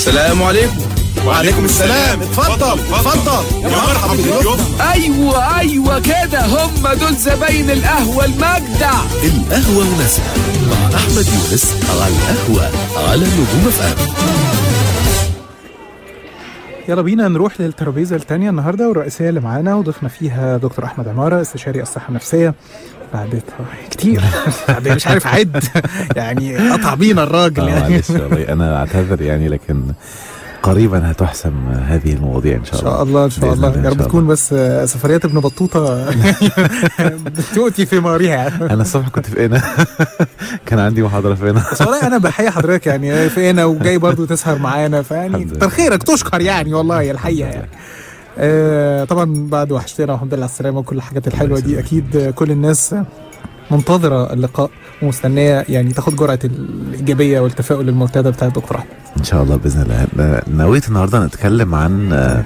السلام عليكم وعليكم السلام اتفضل اتفضل يا مرحبا بضيوفنا ايوه ايوه كده هم دول زباين القهوه المجدع القهوة وناسها مع أحمد يونس على القهوة على نجوم اف ام يلا بينا نروح للترابيزه الثانيه النهارده والرئيسيه اللي معانا وضيفنا فيها دكتور احمد عماره استشاري الصحه النفسيه بعد كتير بعد مش عارف عد يعني قطع بينا الراجل آه، يعني معلش والله انا اعتذر يعني لكن قريبا هتحسم هذه المواضيع ان ان شاء شاء الله الله ان شاء بإذن الله الله، يا إن رب شاء تكون بس سفريات ابن بطوطه بتؤتي في مريها انا الصبح كنت في هنا كان عندي محاضره في هنا بس والله انا بحيي حضرتك يعني في هنا وجاي برضو تسهر معانا فيعني الحمد لله. كتر خيرك تشكر يعني والله الحقيقه يعني آه طبعا بعد وحشتنا والحمد لله على السلامه وكل الحاجات الحلوه دي اكيد آه، كل الناس منتظره اللقاء ومستنيه يعني تاخد جرعه الايجابيه والتفاؤل المعتاده بتاع الدكتور احمد ان شاء الله باذن الله أنا نويت النهارده نتكلم عن آه،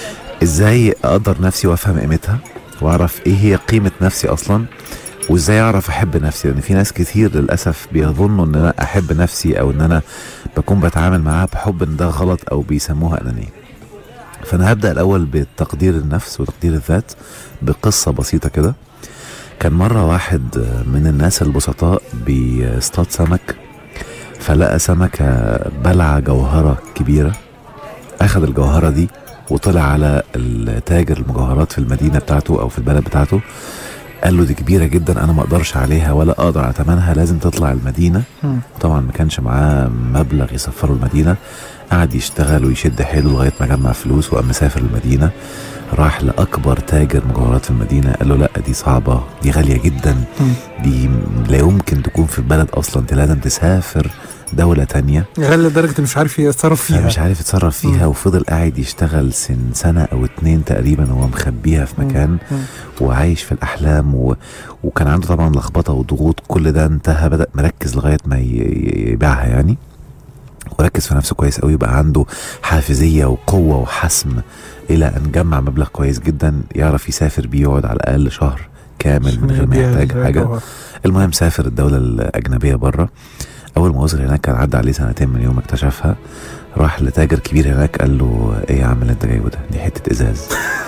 ازاي اقدر نفسي وافهم قيمتها واعرف ايه هي قيمه نفسي اصلا وازاي اعرف احب نفسي لان في ناس كتير للاسف بيظنوا ان انا احب نفسي او ان انا بكون بتعامل معاها بحب ان ده غلط او بيسموها انانيه فانا هبدا الاول بتقدير النفس وتقدير الذات بقصه بسيطه كده كان مره واحد من الناس البسطاء بيصطاد سمك فلقى سمكه بلع جوهره كبيره اخذ الجوهره دي وطلع على التاجر المجوهرات في المدينه بتاعته او في البلد بتاعته قال له دي كبيره جدا انا ما اقدرش عليها ولا اقدر على ثمنها لازم تطلع المدينه مم. طبعا ما كانش معاه مبلغ يسفره المدينه قعد يشتغل ويشد حيله لغايه ما جمع فلوس وقام مسافر المدينه راح لاكبر تاجر مجوهرات في المدينه قال له لا دي صعبه دي غاليه جدا مم. دي لا يمكن تكون في البلد اصلا انت لازم تسافر دوله تانية غالي لدرجه مش عارف يتصرف فيها مش عارف يتصرف فيها وفضل قاعد يشتغل سن سنه او اتنين تقريبا وهو مخبيها في مكان مم. وعايش في الاحلام و... وكان عنده طبعا لخبطه وضغوط كل ده انتهى بدا مركز لغايه ما ي- يبيعها يعني وركز في نفسه كويس قوي بقى عنده حافزيه وقوه وحسم الى ان جمع مبلغ كويس جدا يعرف يسافر بيه يقعد على الاقل شهر كامل من غير ما يبيع يحتاج حاجه الجوهر. المهم سافر الدولة الأجنبية بره أول ما وصل هناك كان عدى عليه سنتين من يوم ما اكتشفها راح لتاجر كبير هناك قال له إيه يا عم اللي أنت جايبه ده؟ دي حتة إزاز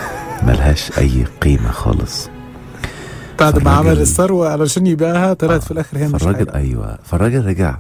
ملهاش أي قيمة خالص بعد ما فالراجل- عمل الثروه علشان يبيعها طلعت في الاخر هي مش فالراجل حاجة. أيوه فالراجل رجع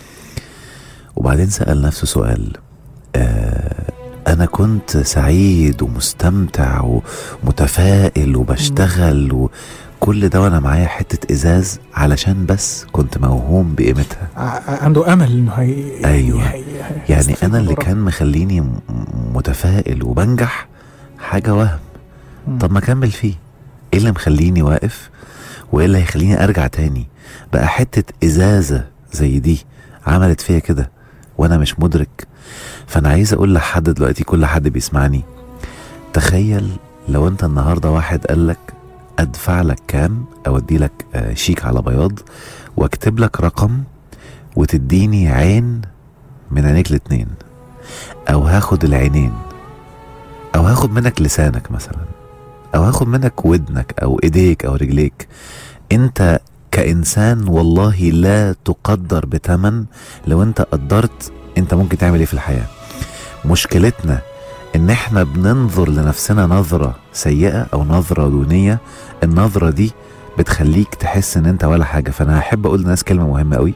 وبعدين سأل نفسه سؤال آه أنا كنت سعيد ومستمتع ومتفائل وبشتغل وكل ده وأنا معايا حتة إزاز علشان بس كنت موهوم بقيمتها ع- عنده امل انه هي أيوة. هي- هي- يعني هيستفيد انا اللي من كان مخليني م- متفائل وبنجح حاجه وهم مم. طب ما اكمل فيه ايه اللي مخليني واقف وايه اللي هيخليني ارجع تاني بقى حته ازازه زي دي عملت فيا كده وانا مش مدرك فانا عايز اقول لحد دلوقتي كل حد بيسمعني تخيل لو انت النهارده واحد قال لك ادفع لك كام او ادي لك آه، شيك على بياض واكتب لك رقم وتديني عين من عينيك الاتنين او هاخد العينين او هاخد منك لسانك مثلا او هاخد منك ودنك او ايديك او رجليك انت كانسان والله لا تقدر بتمن لو انت قدرت انت ممكن تعمل ايه في الحياه مشكلتنا ان احنا بننظر لنفسنا نظره سيئه او نظره دونيه النظره دي بتخليك تحس ان انت ولا حاجه فانا هحب اقول للناس كلمه مهمه قوي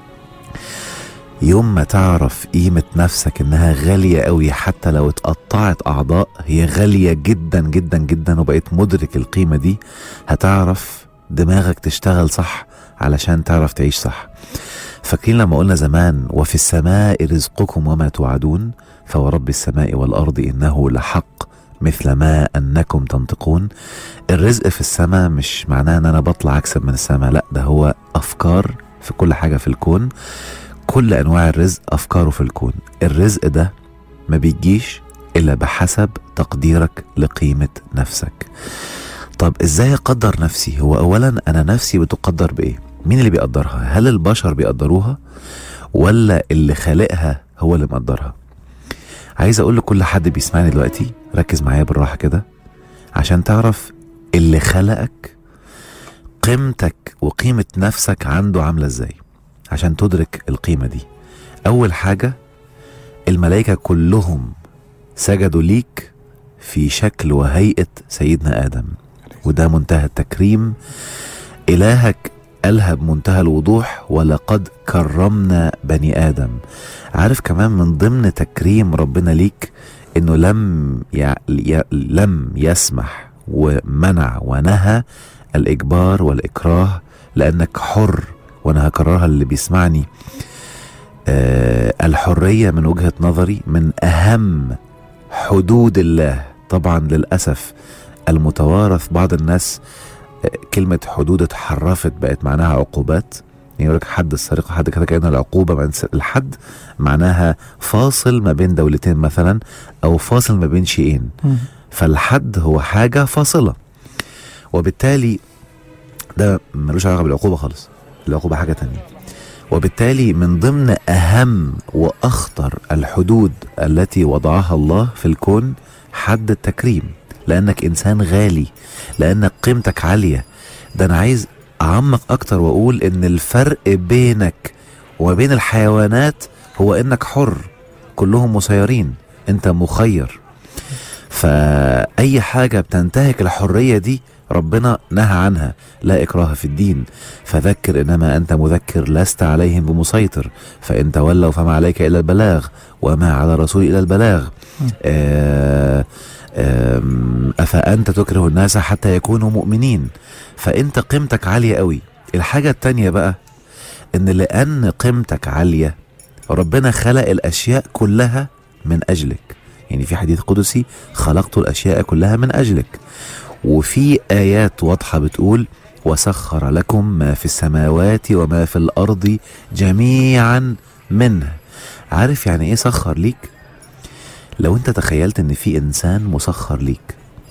يوم ما تعرف قيمة نفسك انها غالية قوي حتى لو اتقطعت اعضاء هي غالية جدا جدا جدا وبقيت مدرك القيمة دي هتعرف دماغك تشتغل صح علشان تعرف تعيش صح فاكرين لما قلنا زمان وفي السماء رزقكم وما توعدون فورب السماء والارض انه لحق مثل ما انكم تنطقون الرزق في السماء مش معناه ان انا بطلع اكسب من السماء لا ده هو افكار في كل حاجة في الكون كل انواع الرزق افكاره في الكون الرزق ده ما بيجيش الا بحسب تقديرك لقيمه نفسك طب ازاي اقدر نفسي هو اولا انا نفسي بتقدر بايه مين اللي بيقدرها هل البشر بيقدروها ولا اللي خالقها هو اللي مقدرها عايز اقول لكل حد بيسمعني دلوقتي ركز معايا بالراحه كده عشان تعرف اللي خلقك قيمتك وقيمه نفسك عنده عامله ازاي عشان تدرك القيمة دي أول حاجة الملائكة كلهم سجدوا ليك في شكل وهيئة سيدنا آدم وده منتهى التكريم إلهك قالها بمنتهى الوضوح ولقد كرمنا بني آدم عارف كمان من ضمن تكريم ربنا ليك إنه لم ي... ي... لم يسمح ومنع ونهى الإجبار والإكراه لأنك حر وأنا هكررها اللي بيسمعني آه الحرية من وجهة نظري من أهم حدود الله طبعا للأسف المتوارث بعض الناس آه، كلمة حدود اتحرفت بقت معناها عقوبات يعني يقول لك حد السرقة حد كده كأن العقوبة من س- الحد معناها فاصل ما بين دولتين مثلا أو فاصل ما بين شيئين مم. فالحد هو حاجة فاصلة وبالتالي ده ملوش علاقة بالعقوبة خالص العقوبة حاجة تانية وبالتالي من ضمن أهم وأخطر الحدود التي وضعها الله في الكون حد التكريم لأنك إنسان غالي لأنك قيمتك عالية ده أنا عايز أعمق أكتر وأقول إن الفرق بينك وما بين الحيوانات هو إنك حر كلهم مسيرين أنت مخير فأي حاجة بتنتهك الحرية دي ربنا نهى عنها لا إكراه في الدين فذكر إنما أنت مذكر لست عليهم بمسيطر فإن تولوا فما عليك إلا البلاغ وما على الرسول إلا البلاغ آه آم، أفأنت تكره الناس حتى يكونوا مؤمنين فأنت قيمتك عالية قوي الحاجة التانية بقى إن لأن قيمتك عالية ربنا خلق الأشياء كلها من أجلك يعني في حديث قدسي خلقت الأشياء كلها من أجلك وفي آيات واضحة بتقول وسخر لكم ما في السماوات وما في الأرض جميعا منه عارف يعني إيه سخر ليك؟ لو أنت تخيلت إن في إنسان مسخر ليك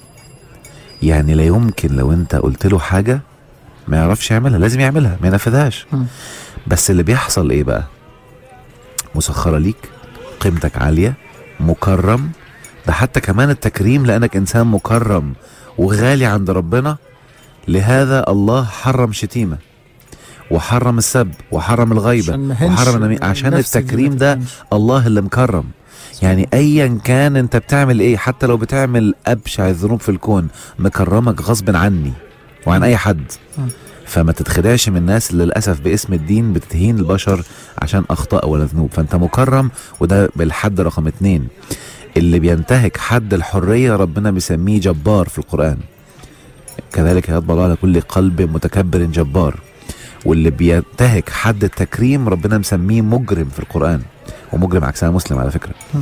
يعني لا يمكن لو أنت قلت له حاجة ما يعرفش يعملها لازم يعملها ما ينفذهاش مم. بس اللي بيحصل إيه بقى؟ مسخرة ليك قيمتك عالية مكرم ده حتى كمان التكريم لأنك إنسان مكرم وغالي عند ربنا لهذا الله حرم شتيمة وحرم السب وحرم الغيبة عشان ما هنش وحرم النمي- عشان نفسي التكريم ما ده تفهمش. الله اللي مكرم يعني ايا كان انت بتعمل ايه حتى لو بتعمل ابشع الذنوب في الكون مكرمك غصب عني وعن اي حد مم. فما تتخدعش من الناس اللي للاسف باسم الدين بتهين البشر عشان اخطاء ولا ذنوب فانت مكرم وده بالحد رقم اتنين اللي بينتهك حد الحريه ربنا بيسميه جبار في القران كذلك يطبع الله على كل قلب متكبر جبار واللي بينتهك حد التكريم ربنا مسميه مجرم في القرآن ومجرم عكسها مسلم على فكرة مم.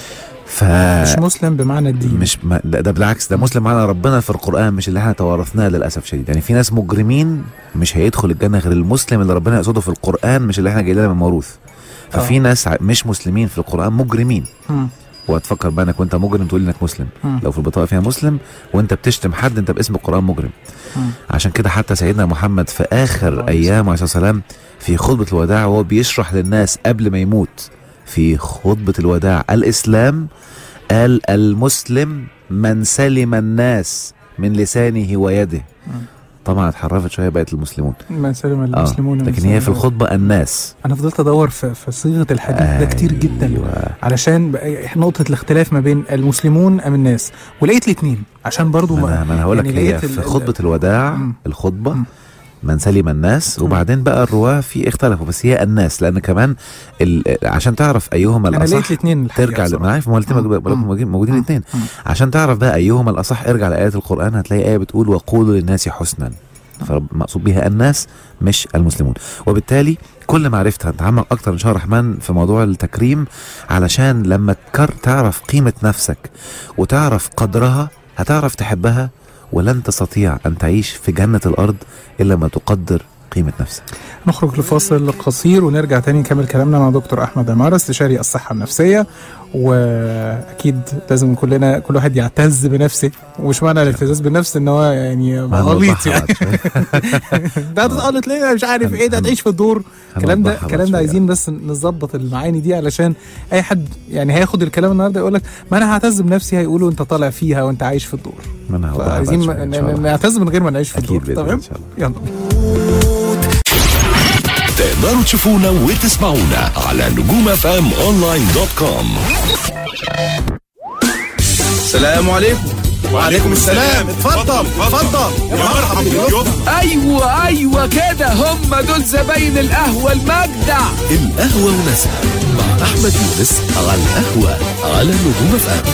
ف مش مسلم بمعنى الدين مش ما ده, ده بالعكس ده مسلم معنا ربنا في القرآن مش اللي احنا توارثناه للأسف شديد يعني في ناس مجرمين مش هيدخل الجنة غير المسلم اللي ربنا يقصده في القرآن مش اللي احنا جاي لنا من موروث ففي آه. ناس ع- مش مسلمين في القرآن مجرمين مم. وهتفكر بقى انك وانت مجرم تقول انك مسلم مم. لو في البطاقه فيها مسلم وانت بتشتم حد انت باسم القران مجرم مم. عشان كده حتى سيدنا محمد في اخر ايامه عليه الصلاه والسلام في خطبه الوداع وهو بيشرح للناس قبل ما يموت في خطبه الوداع الاسلام قال المسلم من سلم الناس من لسانه ويده مم. طبعا اتحرفت شويه بقت المسلمون ما سلم اه المسلمون لكن من هي في سلم. الخطبه الناس انا فضلت ادور في, في صيغه الحديث ده كتير جدا أيوة. علشان بقى- نقطه الاختلاف ما بين المسلمون ام الناس ولقيت الاثنين عشان برضو ما انا, ما أنا هقول لك يعني هي لقيت ال- في ال- خطبه الوداع مم. الخطبه مم. من سلم الناس وبعدين بقى الرواه في اختلفوا بس هي الناس لان كمان ال... عشان تعرف ايهما انا الاصح لقيت الاثنين ترجع ل... ما عارف ما هو الاثنين مم. موجود- مم. موجودين موجودين مم. الاثنين مم. عشان تعرف بقى ايهما الاصح ارجع لايات القران هتلاقي ايه بتقول وقولوا للناس حسنا فمقصود بها الناس مش المسلمون وبالتالي كل ما عرفت هنتعمق اكتر ان شاء الله الرحمن في موضوع التكريم علشان لما تكر تعرف قيمه نفسك وتعرف قدرها هتعرف تحبها ولن تستطيع ان تعيش في جنه الارض الا ما تقدر قيمه نفسك نخرج لفاصل قصير ونرجع تاني نكمل كلامنا مع دكتور احمد عماره استشاري الصحه النفسيه واكيد لازم كلنا كل واحد يعتز بنفسه ومش معنى الاعتزاز بالنفس ان هو يعني غليط هنوضحها يعني بعد شوية. ده هتتقلط ليه مش عارف ايه ده هن- هتعيش في الدور الكلام ده هنوضحها بعد الكلام ده شوية. عايزين بس نظبط المعاني دي علشان اي حد يعني هياخد الكلام النهارده يقول لك ما انا هعتز بنفسي هيقولوا انت طالع فيها وانت عايش في الدور ما انا هوضحها بعد فعايزين شوية إن شاء الله. نعتز من غير ما نعيش في اكيد الدور بإذن الله تمام ان شاء الله يلا تقدروا تشوفونا وتسمعونا على نجوم اف ام اونلاين دوت كوم السلام عليكم وعليكم السلام اتفضل اتفضل يا مرحبا بالضيوف ايوه ايوه كده هم دول زباين القهوه المجدع القهوة وناسها مع أحمد يونس على القهوة على نجوم اف ام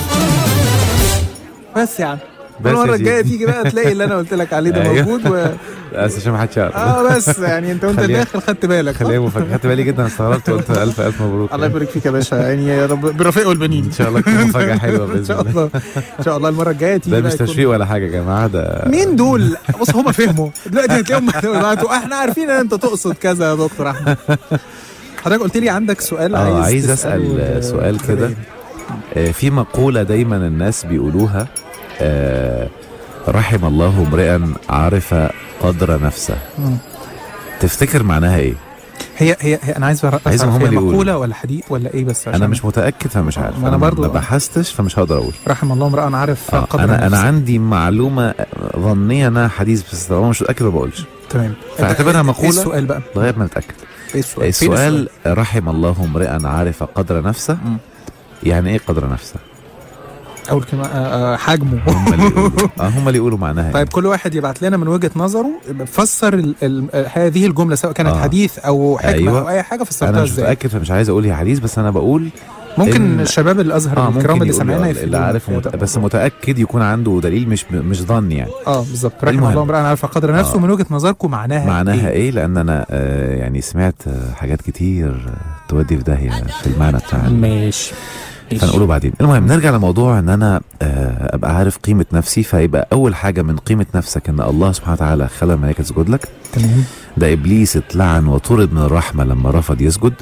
بس يا عم بس يا المره سيدي. الجايه تيجي بقى تلاقي اللي انا قلت لك عليه ده أيوه. موجود و... بس عشان ما حدش يعرف اه بس يعني انت وانت خليها- داخل خدت بالك خليها مفاجأة خدت بالي جدا استغربت قلت الف الف مبروك الله يبارك فيك يا باشا يعني يا رب بالرفيق والبنين ان شاء الله تكون مفاجأة حلوة ان بإذن شاء الله الله ان شاء الله المره الجايه تيجي ده بقى مش يكون- تشويق ولا حاجة يا جماعة ده مين دول؟ بص هم فهموا دلوقتي هتلاقيهم بعتوا احنا عارفين ان انت تقصد كذا يا دكتور احمد حضرتك قلت لي عندك سؤال اه عايز عايز تسأله اسال ل- سؤال كده لزباين. آه، في مقولة دايما الناس بيقولوها آه، رحم الله امرئا عرف قدر نفسه مم. تفتكر معناها ايه؟ هي هي, هي انا عايز أعرف عايزهم هم هي اللي يقولوا. مقوله ولا حديث ولا ايه بس انا عشان مش متاكد فمش عارف ما أنا برضو- ما بحثتش فمش هقدر اقول رحم الله امرأ عارف آه، قدر انا انا نفسه. عندي معلومه ظنيه انها حديث بس طالما مش متاكد ما بقولش تمام فاعتبرها ايه مقوله السؤال بقى؟ لغايه ما نتاكد ايه السؤال؟ فين السؤال رحم الله امرئا عرف قدر نفسه مم. يعني ايه قدر نفسه؟ اول كلمه آه، آه، حجمه هم اللي يقولوا اه هم اللي يقولوا معناها طيب إيه. كل واحد يبعت لنا من وجهه نظره فسر ال ال هذه الجمله سواء كانت آه. حديث او حكمه أيوة. او اي حاجه انا فسرتها مش ازاي متاكد فمش عايز اقول هي حديث بس انا بقول ممكن إن- الشباب الازهر اه الكرام ممكن اللي يقول سمعنا اللي يفيدونا عارف في مت... هذا بس الموضوع. متاكد يكون عنده دليل مش مش ظن يعني اه بالظبط رحم المهم. الله امرأ عارف قدر نفسه آه. من وجهه نظركم معناها معناها ايه لان انا آه يعني سمعت آه حاجات كتير آه تودي في داهيه في المعنى بتاع ال- ماشي فنقوله بعدين المهم نرجع لموضوع ان انا آه ابقى عارف قيمه نفسي فيبقى اول حاجه من قيمه نفسك ان الله سبحانه وتعالى خلى الملائكه تسجد لك تمام ده ابليس اتلعن وطرد من الرحمه لما رفض يسجد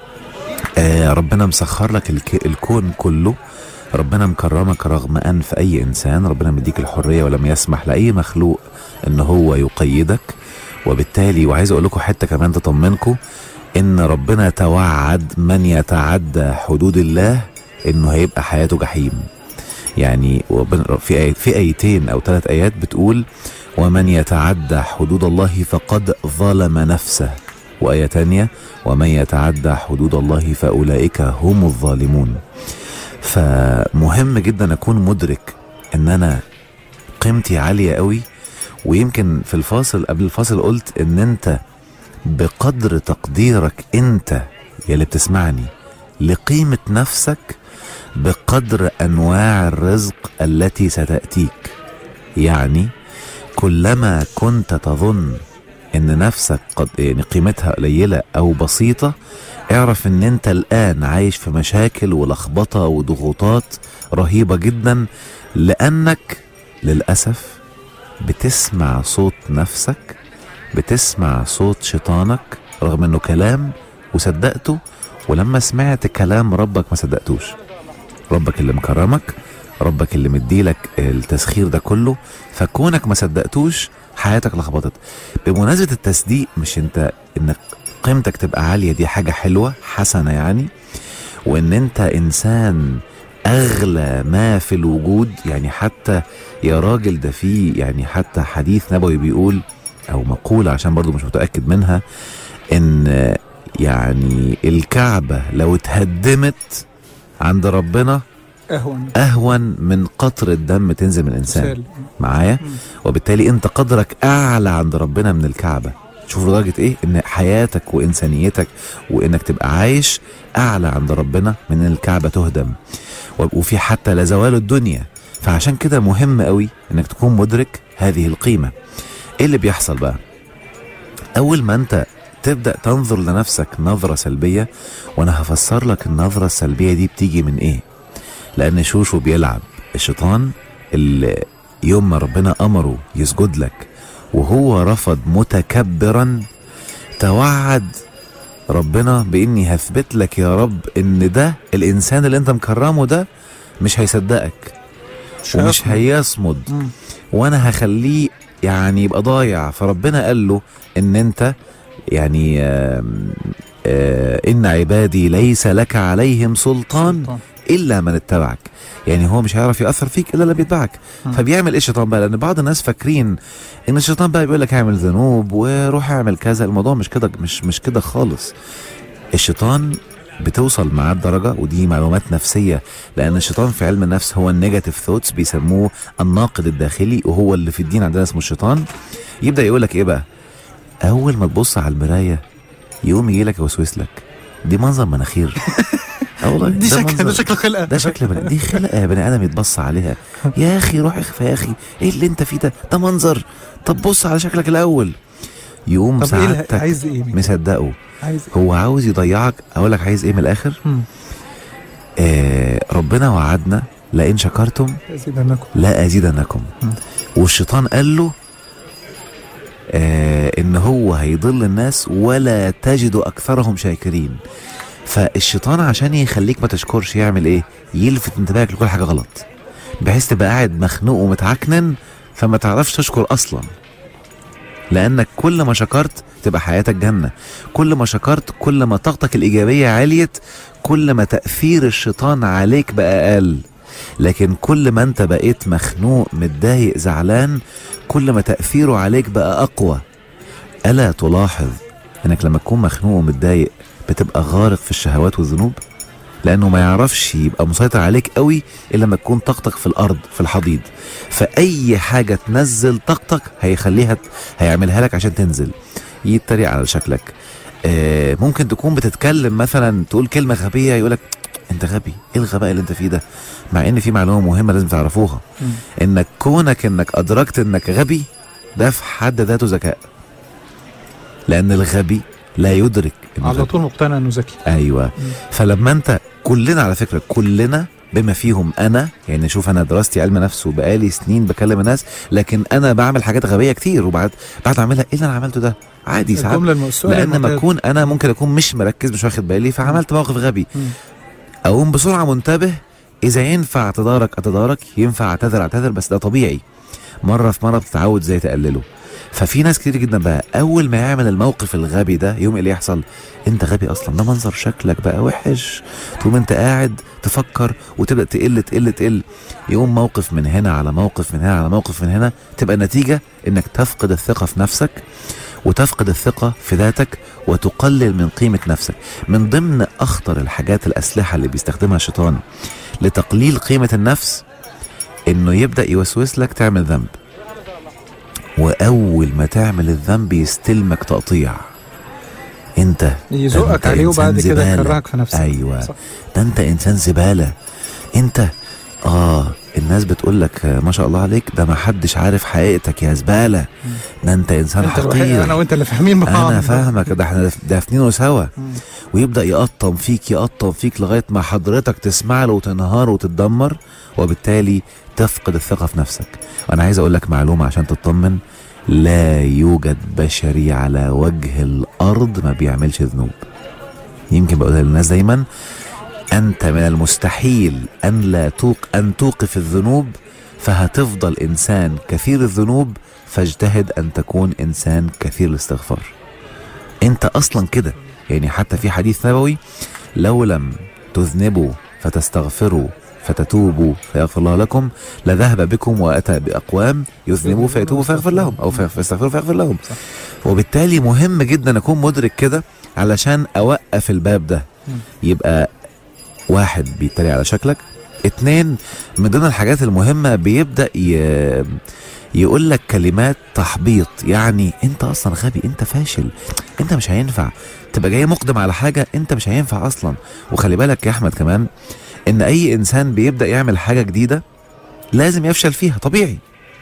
آه ربنا مسخر لك الك... الكون كله ربنا مكرمك رغم انف اي انسان ربنا مديك الحريه ولم يسمح لاي مخلوق ان هو يقيدك وبالتالي وعايز اقول لكم حته كمان تطمنكم ان ربنا توعد من يتعدى حدود الله انه هيبقى حياته جحيم يعني وبن- في آية في ايتين او ثلاث ايات بتقول ومن يتعدى حدود الله فقد ظلم نفسه وآية تانية ومن يتعدى حدود الله فأولئك هم الظالمون فمهم جدا أكون مدرك إن أنا قيمتي عالية قوي ويمكن في الفاصل قبل الفاصل قلت إن أنت بقدر تقديرك أنت يا اللي بتسمعني لقيمة نفسك بقدر أنواع الرزق التي ستأتيك يعني كلما كنت تظن ان نفسك قد يعني قيمتها قليله او بسيطه اعرف ان انت الان عايش في مشاكل ولخبطه وضغوطات رهيبه جدا لانك للاسف بتسمع صوت نفسك بتسمع صوت شيطانك رغم انه كلام وصدقته ولما سمعت كلام ربك ما صدقتوش ربك اللي مكرمك ربك اللي مديلك التسخير ده كله فكونك ما صدقتوش حياتك لخبطت بمناسبة التصديق مش انت انك قيمتك تبقى عالية دي حاجة حلوة حسنة يعني وان انت انسان اغلى ما في الوجود يعني حتى يا راجل ده في يعني حتى حديث نبوي بيقول او مقولة عشان برضو مش متأكد منها ان يعني الكعبة لو اتهدمت عند ربنا اهون اهون من قطرة دم تنزل من الانسان مثال. معايا مم. وبالتالي انت قدرك اعلى عند ربنا من الكعبه شوف لدرجه ايه ان حياتك وانسانيتك وانك تبقى عايش اعلى عند ربنا من ان الكعبه تهدم و- وفي حتى لزوال الدنيا فعشان كده مهم قوي انك تكون مدرك هذه القيمه ايه اللي بيحصل بقى اول ما انت تبدا تنظر لنفسك نظره سلبيه وانا هفسر لك النظره السلبيه دي بتيجي من ايه لان شوشو بيلعب الشيطان اللي يوم ما ربنا امره يسجد لك وهو رفض متكبرا توعد ربنا باني هثبت لك يا رب ان ده الانسان اللي انت مكرمه ده مش هيصدقك ومش هيصمد مم. وانا هخليه يعني يبقى ضايع فربنا قال له ان انت يعني آم، آه ان عبادي ليس لك عليهم سلطان سلطان. الا من اتبعك يعني هو مش هيعرف ياثر فيك الا لما بيتبعك فبيعمل ايه الشيطان بقى لان بعض الناس فاكرين ان الشيطان بقى بيقول لك اعمل ذنوب وروح اعمل كذا الموضوع مش كده مش مش كده خالص الشيطان بتوصل معاه الدرجة ودي معلومات نفسية لأن الشيطان في علم النفس هو النيجاتيف ثوتس بيسموه الناقد الداخلي وهو اللي في الدين عندنا اسمه الشيطان يبدأ يقول لك إيه بقى أول ما تبص على المراية يقوم يجي لك يوسوس لك دي منظر مناخير اه والله دي ده شكل منظر- ده شكل خلقه ده شكل بني دي خلقه يا بني ادم يتبص عليها يا اخي روح اخفى يا اخي ايه اللي انت فيه ده ده منظر طب بص على شكلك الاول يقوم طب ايه اللي- سعادتك عايز ايه مني؟ مصدقه عايز ايه هو عاوز يضيعك اقول لك عايز ايه من الاخر مم. آه ربنا وعدنا لئن شكرتم ازيدنكم لا ازيدنكم مم. والشيطان قال له آه ان هو هيضل الناس ولا تجد اكثرهم شاكرين فالشيطان عشان يخليك ما تشكرش يعمل ايه يلفت انتباهك لكل حاجه غلط بحيث تبقى قاعد مخنوق ومتعكنن فما تعرفش تشكر اصلا لانك كل ما شكرت تبقى حياتك جنه كل ما شكرت كل ما طاقتك الايجابيه عليت كل ما تاثير الشيطان عليك بقى اقل لكن كل ما انت بقيت مخنوق متضايق زعلان كل ما تاثيره عليك بقى اقوى الا تلاحظ انك لما تكون مخنوق ومتضايق بتبقى غارق في الشهوات والذنوب لانه ما يعرفش يبقى مسيطر عليك قوي الا لما تكون طاقتك في الارض في الحضيض فاي حاجه تنزل طاقتك هيخليها هيعملها لك عشان تنزل يتريق على شكلك آه ممكن تكون بتتكلم مثلا تقول كلمه غبيه يقولك انت غبي ايه الغباء اللي انت فيه ده مع ان في معلومه مهمه لازم تعرفوها انك كونك انك ادركت انك غبي ده في حد ذاته ذكاء لان الغبي لا يدرك انه على غبي. طول مقتنع انه ذكي ايوه فلما انت كلنا على فكره كلنا بما فيهم انا يعني شوف انا دراستي علم نفس وبقالي سنين بكلم الناس لكن انا بعمل حاجات غبيه كتير وبعد بعد اعملها ايه اللي انا عملته ده عادي ساعات الجمله الم- السؤال لان ما المعتاد. اكون انا ممكن اكون مش مركز مش واخد بالي فعملت موقف غبي مم. اقوم بسرعه منتبه اذا ينفع اتدارك اتدارك ينفع اعتذر اعتذر بس ده طبيعي مره في مره بتتعود زي تقلله ففي ناس كتير جدا بقى اول ما يعمل الموقف الغبي ده يوم اللي يحصل انت غبي اصلا ده منظر شكلك بقى وحش تقوم انت قاعد تفكر وتبدا تقل تقل تقل يقوم موقف من هنا على موقف من هنا على موقف من هنا تبقى النتيجه انك تفقد الثقه في نفسك وتفقد الثقة في ذاتك وتقلل من قيمة نفسك من ضمن أخطر الحاجات الأسلحة اللي بيستخدمها الشيطان لتقليل قيمة النفس إنه يبدأ يوسوس لك تعمل ذنب وأول ما تعمل الذنب يستلمك تقطيع أنت ده يزقك أنت عليه وبعد إنسان كده زبالة. يكرهك في نفسك أيوة صح. ده أنت إنسان زبالة أنت آه الناس بتقول لك آه، ما شاء الله عليك ده ما حدش عارف حقيقتك يا زبالة ده أنت إنسان انت الوحيد حقير انا وانت اللي فاهمين بعض انا فاهمك ده احنا دافنينه سوا مم. ويبدا يقطم فيك يقطم فيك لغايه ما حضرتك تسمع له وتنهار وتتدمر وبالتالي تفقد الثقه في نفسك وانا عايز اقول لك معلومه عشان تطمن لا يوجد بشري على وجه الارض ما بيعملش ذنوب يمكن بقولها للناس دايما انت من المستحيل ان لا توق ان توقف الذنوب فهتفضل انسان كثير الذنوب فاجتهد ان تكون انسان كثير الاستغفار انت اصلا كده يعني حتى في حديث نبوي لو لم تذنبوا فتستغفروا فتتوبوا فيغفر الله لكم لذهب بكم واتى باقوام يذنبوا فيتوبوا فيغفر لهم او في- فيستغفروا فيغفر لهم صح. وبالتالي مهم جدا اكون مدرك كده علشان اوقف الباب ده مم. يبقى واحد بيتريق على شكلك اتنين من ضمن الحاجات المهمة بيبدأ ي... يقول لك كلمات تحبيط يعني انت اصلا غبي انت فاشل انت مش هينفع تبقى جاي مقدم على حاجة انت مش هينفع اصلا وخلي بالك يا احمد كمان ان اي انسان بيبدأ يعمل حاجة جديدة لازم يفشل فيها طبيعي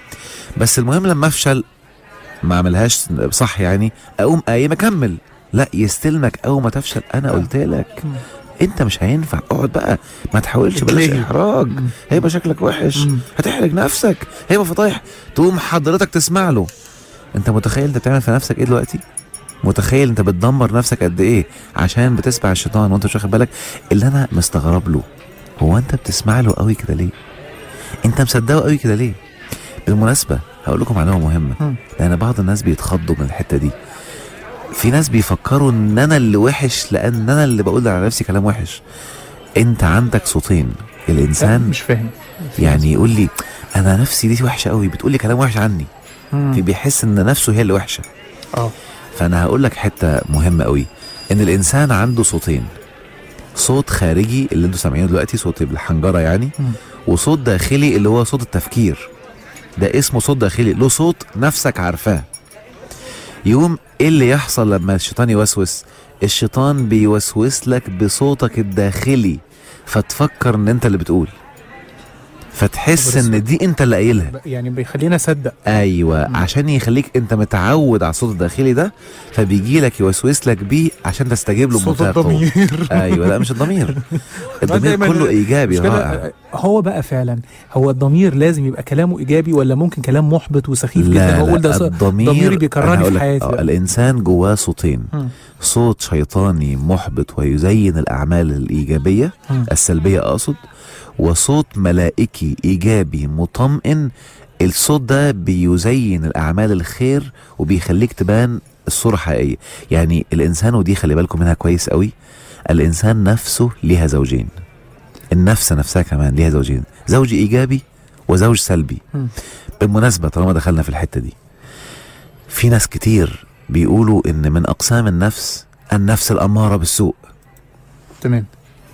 بس المهم لما افشل ما اعملهاش صح يعني اقوم قايم اكمل لا يستلمك اول ما تفشل انا قلت لك مم. انت مش هينفع اقعد بقى ما تحاولش بلاش اتلهي. احراج مم. هيبقى شكلك وحش مم. هتحرج نفسك هيبقى فضايح تقوم حضرتك تسمع له انت متخيل انت بتعمل في نفسك ايه دلوقتي متخيل انت بتدمر نفسك قد ايه عشان بتسمع الشيطان وانت مش واخد بالك اللي انا مستغرب له هو انت بتسمع له قوي كده ليه انت مصدقه قوي كده ليه بالمناسبه هقول لكم معلومه مهمه مم. لان بعض الناس بيتخضوا من الحته دي في ناس بيفكروا ان انا اللي وحش لان انا اللي بقول على نفسي كلام وحش انت عندك صوتين الانسان مش فاهم يعني يقول لي انا نفسي دي وحشه قوي بتقول لي كلام وحش عني مم. في بيحس ان نفسه هي اللي وحشه اه فانا هقول لك حته مهمه قوي ان الانسان عنده صوتين صوت خارجي اللي انتوا سامعينه دلوقتي صوت الحنجره يعني مم. وصوت داخلي اللي هو صوت التفكير ده اسمه صوت داخلي له صوت نفسك عارفاه يوم ايه اللي يحصل لما الشيطان يوسوس الشيطان بيوسوس لك بصوتك الداخلي فتفكر ان انت اللي بتقول فتحس طب ان دي انت اللي قايلها ب- يعني بيخلينا اصدق ايوه مم. عشان يخليك انت متعود على الصوت الداخلي ده فبيجي لك يوسوس لك بيه عشان تستجيب له صوت بمنتهى القوة. الضمير ايوه لا مش الضمير الضمير دايماً كله ايجابي مش كده؟ رائع هو بقى فعلا هو الضمير لازم يبقى كلامه ايجابي ولا ممكن كلام محبط وسخيف جدا لا واقول ده لا ص- الضمير ضميري أنا بيكرهني هقول في لك، حياتي آه، بقى. الانسان جواه صوتين مم. صوت شيطاني محبط ويزين الاعمال الايجابيه مم. السلبيه اقصد وصوت ملائكي ايجابي مطمئن الصوت ده بيزين الاعمال الخير وبيخليك تبان الصوره حقيقيه يعني الانسان ودي خلي بالكم منها كويس قوي الانسان نفسه ليها زوجين النفس نفسها كمان ليها زوجين زوج ايجابي وزوج سلبي مم. بالمناسبه طالما دخلنا في الحته دي في ناس كتير بيقولوا ان من اقسام النفس النفس الاماره بالسوء تمام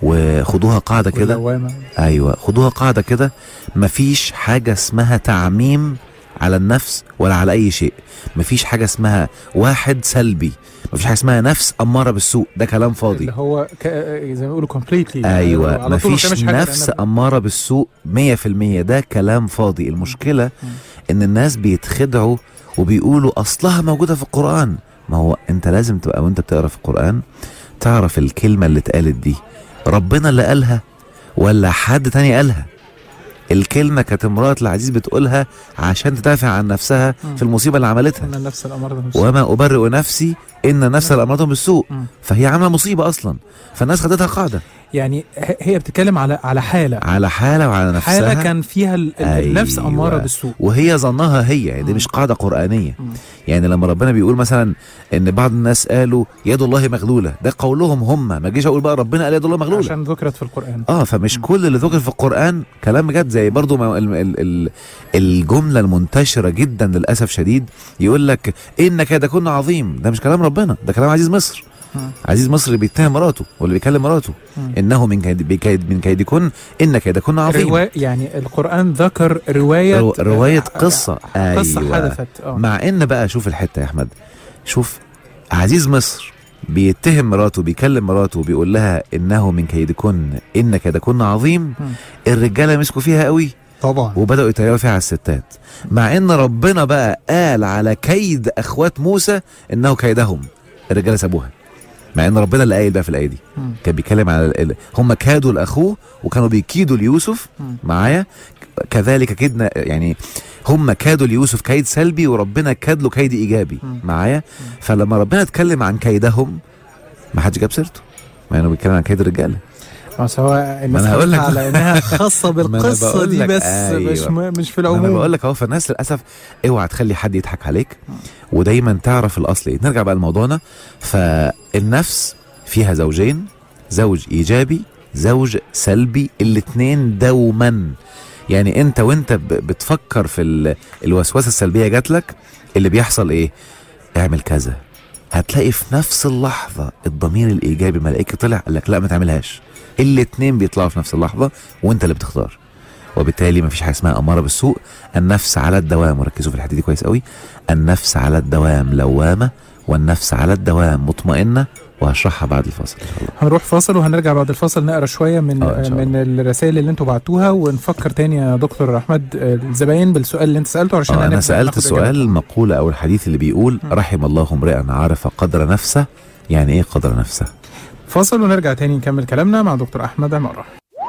وخدوها قاعده كده واللوامة. ايوه خدوها قاعده كده مفيش حاجه اسمها تعميم على النفس ولا على اي شيء مفيش حاجه اسمها واحد سلبي مفيش حاجه اسمها نفس اماره بالسوء ده كلام فاضي اللي هو ك... زي ما بيقولوا كومبليتلي ايوه مفيش نفس اماره بالسوء 100% ده كلام فاضي المشكله ان الناس بيتخدعوا وبيقولوا اصلها موجوده في القران ما هو انت لازم تبقى وانت بتقرا في القران تعرف الكلمه اللي اتقالت دي ربنا اللي قالها ولا حد تاني قالها الكلمه كانت امراه العزيز بتقولها عشان تدافع عن نفسها في المصيبه اللي عملتها ان النفس الاماره بالسوء. وما ابرئ نفسي ان النفس لاماره بالسوء مم. فهي عامله مصيبه اصلا فالناس خدتها قاعده يعني ه- هي بتتكلم على على حاله على حاله وعلى نفسها حاله كان فيها ال- ال- النفس أيوة. اماره بالسوء وهي ظنها هي يعني دي مم. مش قاعده قرانيه مم. يعني لما ربنا بيقول مثلا ان بعض الناس قالوا يد الله مغلوله ده قولهم هم ما جيش اقول بقى ربنا قال يد الله مغلوله عشان ذكرت في القران اه فمش كل اللي ذكر في القران كلام جد زي برضو ما ال ال ال الجمله المنتشره جدا للاسف شديد يقول لك ان كيدكن عظيم ده مش كلام ربنا ده كلام عزيز مصر مم. عزيز مصر اللي بيتهم مراته واللي بيكلم مراته مم. انه من كيد بكيد من كيدكن ان كيدكن عظيم روا... يعني القران ذكر روايه رو- روايه قصه قصه أيوة. حدثت اه مع ان بقى شوف الحته يا احمد شوف عزيز مصر بيتهم مراته بيكلم مراته وبيقول لها انه من كيدكن ان كيدكن عظيم مم. الرجاله مسكوا فيها قوي طبعا وبداوا يتريقوا فيها على الستات مع ان ربنا بقى قال على كيد اخوات موسى انه كيدهم الرجاله سابوها مع ان ربنا اللي قايل بقى في الايه دي مم. كان بيتكلم على ال- ال- هم كادوا لاخوه وكانوا بيكيدوا ليوسف مم. معايا كذلك كدنا يعني هم كادوا ليوسف كيد سلبي وربنا كاد له كيد ايجابي مم. معايا فلما ربنا اتكلم عن كيدهم ما حدش جاب سيرته مع انه بيتكلم عن كيد الرجاله بس هو الناس أنا هقول لك- خدتها على انها خاصه أنا بالقصه بقول دي لك بس أيوة. مش م... مش في ما انا العموم بقول لك اهو فالناس للاسف اوعى تخلي حد يضحك عليك ودايما تعرف الاصل ايه نرجع بقى لموضوعنا فالنفس فيها زوجين زوج ايجابي زوج سلبي الاتنين دوما يعني انت وانت ب- بتفكر في ال- الوسوسه السلبيه جات لك اللي بيحصل ايه اعمل كذا هتلاقي في نفس اللحظه الضمير الايجابي ملائكي طلع قال لك لا ما تعملهاش الاتنين بيطلعوا في نفس اللحظه وانت اللي بتختار وبالتالي مفيش حاجه اسمها اماره بالسوء النفس على الدوام وركزوا في الحته دي كويس قوي النفس على الدوام لوامه والنفس على الدوام مطمئنه وهشرحها بعد الفاصل ان شاء الله هنروح فاصل وهنرجع بعد الفاصل نقرا شويه من آه، إن شاء من الرسائل اللي انتوا بعتوها ونفكر تاني يا دكتور احمد آه، الزباين بالسؤال اللي انت سالته عشان آه انا هنبدأ سالت ناخد السؤال إجابة. المقوله او الحديث اللي بيقول م. رحم الله امرئا عرف قدر نفسه يعني ايه قدر نفسه فاصل ونرجع تاني نكمل كلامنا مع دكتور احمد عماره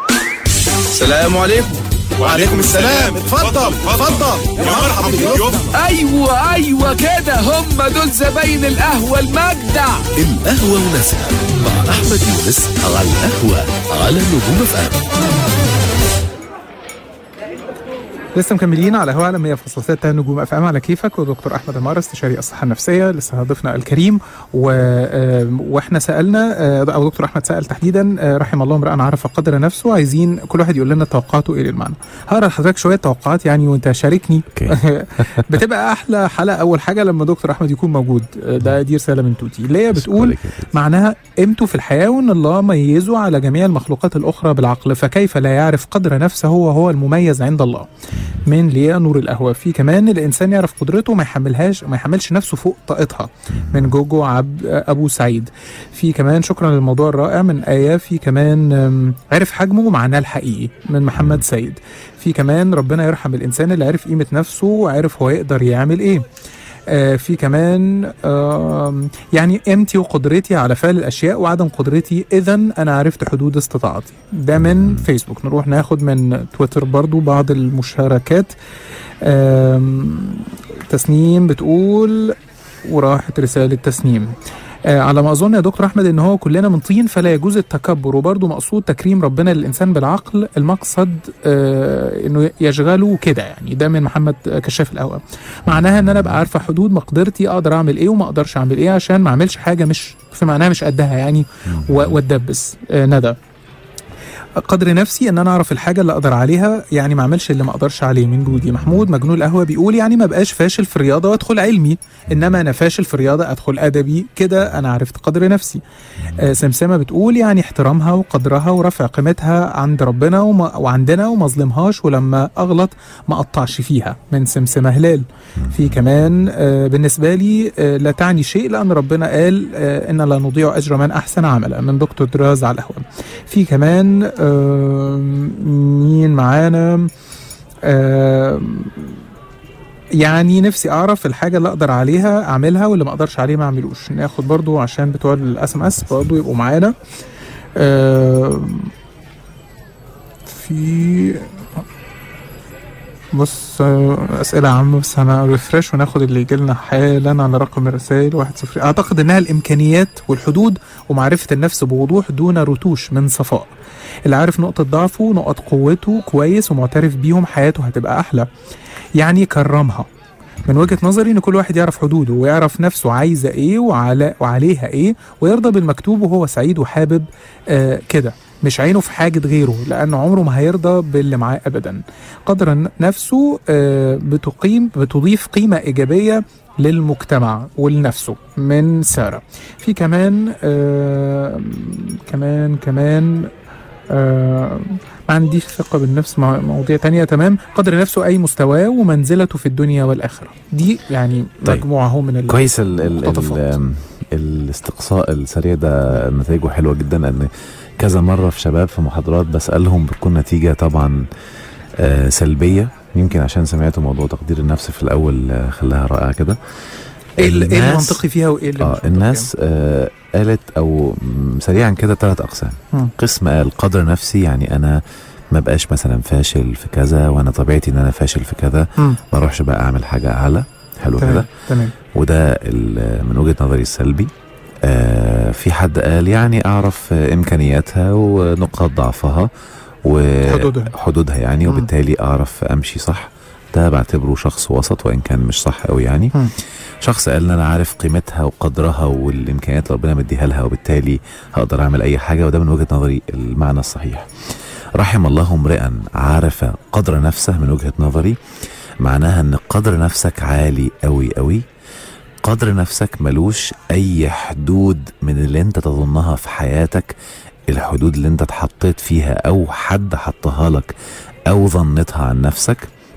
السلام عليكم وعليكم السلام اتفضل اتفضل يا مرحبا بالضيوف ايوه ايوه كده هم دول زباين القهوه المجدع القهوة وناسها مع أحمد يونس على القهوة على نجوم اف ام لسه مكملين على هوا على 100.6 نجوم اف ام على كيفك ودكتور احمد عمار استشاري الصحه النفسيه لسه ضيفنا الكريم و... آه، واحنا سالنا آه، او دكتور احمد سال تحديدا آه، رحم الله امرا عرف قدر نفسه عايزين كل واحد يقول لنا توقعاته ايه للمعنى هقرا لحضرتك شويه توقعات يعني وانت شاركني اوكي بتبقى احلى حلقه اول حاجه لما دكتور احمد يكون موجود آه، ده دي رساله من توتي اللي هي بتقول معناها قيمته في الحياة وأن الله ميزه على جميع المخلوقات الأخرى بالعقل فكيف لا يعرف قدر نفسه وهو المميز عند الله من ليا نور القهوة في كمان الإنسان يعرف قدرته ما يحملهاش ما يحملش نفسه فوق طاقتها من جوجو عبد أبو سعيد في كمان شكرا للموضوع الرائع من آية في كمان أم، عرف حجمه ومعناه الحقيقي من محمد سيد في كمان ربنا يرحم الإنسان اللي عرف قيمة نفسه وعرف هو يقدر يعمل إيه آه، في كمان آم، يعني قيمتي وقدرتي على فعل الاشياء وعدم قدرتي اذا انا عرفت حدود استطاعتي ده من فيسبوك نروح ناخد من تويتر برضو بعض المشاركات آم، تسنيم بتقول وراحت رسالة تسنيم آه على ما اظن يا دكتور احمد ان هو كلنا من طين فلا يجوز التكبر وبرضه مقصود تكريم ربنا للانسان بالعقل المقصد آه انه يشغله كده يعني ده من محمد كشاف القهوه معناها ان انا ابقى عارفه حدود مقدرتي اقدر اعمل ايه وما اقدرش اعمل ايه عشان ما اعملش حاجه مش في معناها مش قدها يعني و- واتدبس آه ندى قدر نفسي ان انا اعرف الحاجه اللي اقدر عليها يعني ما اعملش اللي ما اقدرش عليه من جودي محمود مجنون القهوه بيقول يعني ما بقاش فاشل في الرياضه وادخل علمي انما انا فاشل في الرياضه ادخل ادبي كده انا عرفت قدر نفسي آه سمسمه بتقول يعني احترامها وقدرها ورفع قيمتها عند ربنا وما وعندنا وما اظلمهاش ولما اغلط ما اقطعش فيها من سمسمه هلال في كمان آه بالنسبه لي آه لا تعني شيء لان ربنا قال آه ان لا نضيع اجر من احسن عملا من دكتور دراز على القهوه في كمان آه مين معانا آه يعني نفسي اعرف الحاجه اللي اقدر عليها اعملها واللي ما اقدرش عليه ما اعملوش ناخد برضو عشان بتوع الاس ام اس برضو يبقوا معانا آه في بص آه، اسئله عامه بس انا ريفرش وناخد اللي يجي لنا حالا على رقم الرسائل واحد صفر اعتقد انها الامكانيات والحدود ومعرفه النفس بوضوح دون رتوش من صفاء اللي عارف نقطه ضعفه نقط قوته كويس ومعترف بيهم حياته هتبقى احلى يعني كرمها من وجهه نظري ان كل واحد يعرف حدوده ويعرف نفسه عايزه ايه وعلى وعليها ايه ويرضى بالمكتوب وهو سعيد وحابب آه كده مش عينه في حاجة غيره لأنه عمره ما هيرضى باللي معاه أبدا قدر ن- نفسه آه، بتقيم بتضيف قيمة إيجابية للمجتمع ولنفسه من سارة في كمان آه كمان كمان آه ما عنديش ثقة بالنفس مع مواضيع تانية تمام قدر نفسه أي مستواه ومنزلته في الدنيا والآخرة دي يعني طيب. مجموعة هو من ال- كويس ال ال مقتطفات. ال الاستقصاء السريع ده نتائجه حلوه جدا لان كذا مره في شباب في محاضرات بسالهم بتكون نتيجه طبعا آه سلبيه يمكن عشان سمعتوا موضوع تقدير النفس في الاول آه خلاها رائعه كده ايه ال- إيه الناس- المنطقي فيها وايه اللي مش اه منطقي؟ الناس آه قالت او م- سريعا كده ثلاث اقسام مم. قسم قال قدر نفسي يعني انا ما بقاش مثلا فاشل في كذا وانا طبيعتي ان انا فاشل في كذا مم. ما اروحش بقى اعمل حاجه اعلى حلو كده تمام تمام وده ال- من وجهه نظري السلبي آه في حد قال يعني اعرف آه، امكانياتها ونقاط ضعفها حدودها. وحدودها يعني مم. وبالتالي اعرف امشي صح ده بعتبره شخص وسط وان كان مش صح قوي يعني مم. شخص قال ان انا عارف قيمتها وقدرها والامكانيات اللي ربنا مديها لها وبالتالي هقدر اعمل اي حاجه وده من وجهه نظري المعنى الصحيح رحم الله امرئا عرف قدر نفسه من وجهه نظري معناها ان قدر نفسك عالي قوي قوي قدر نفسك ملوش اي حدود من اللي انت تظنها في حياتك الحدود اللي انت اتحطيت فيها او حد حطها لك او ظنتها عن نفسك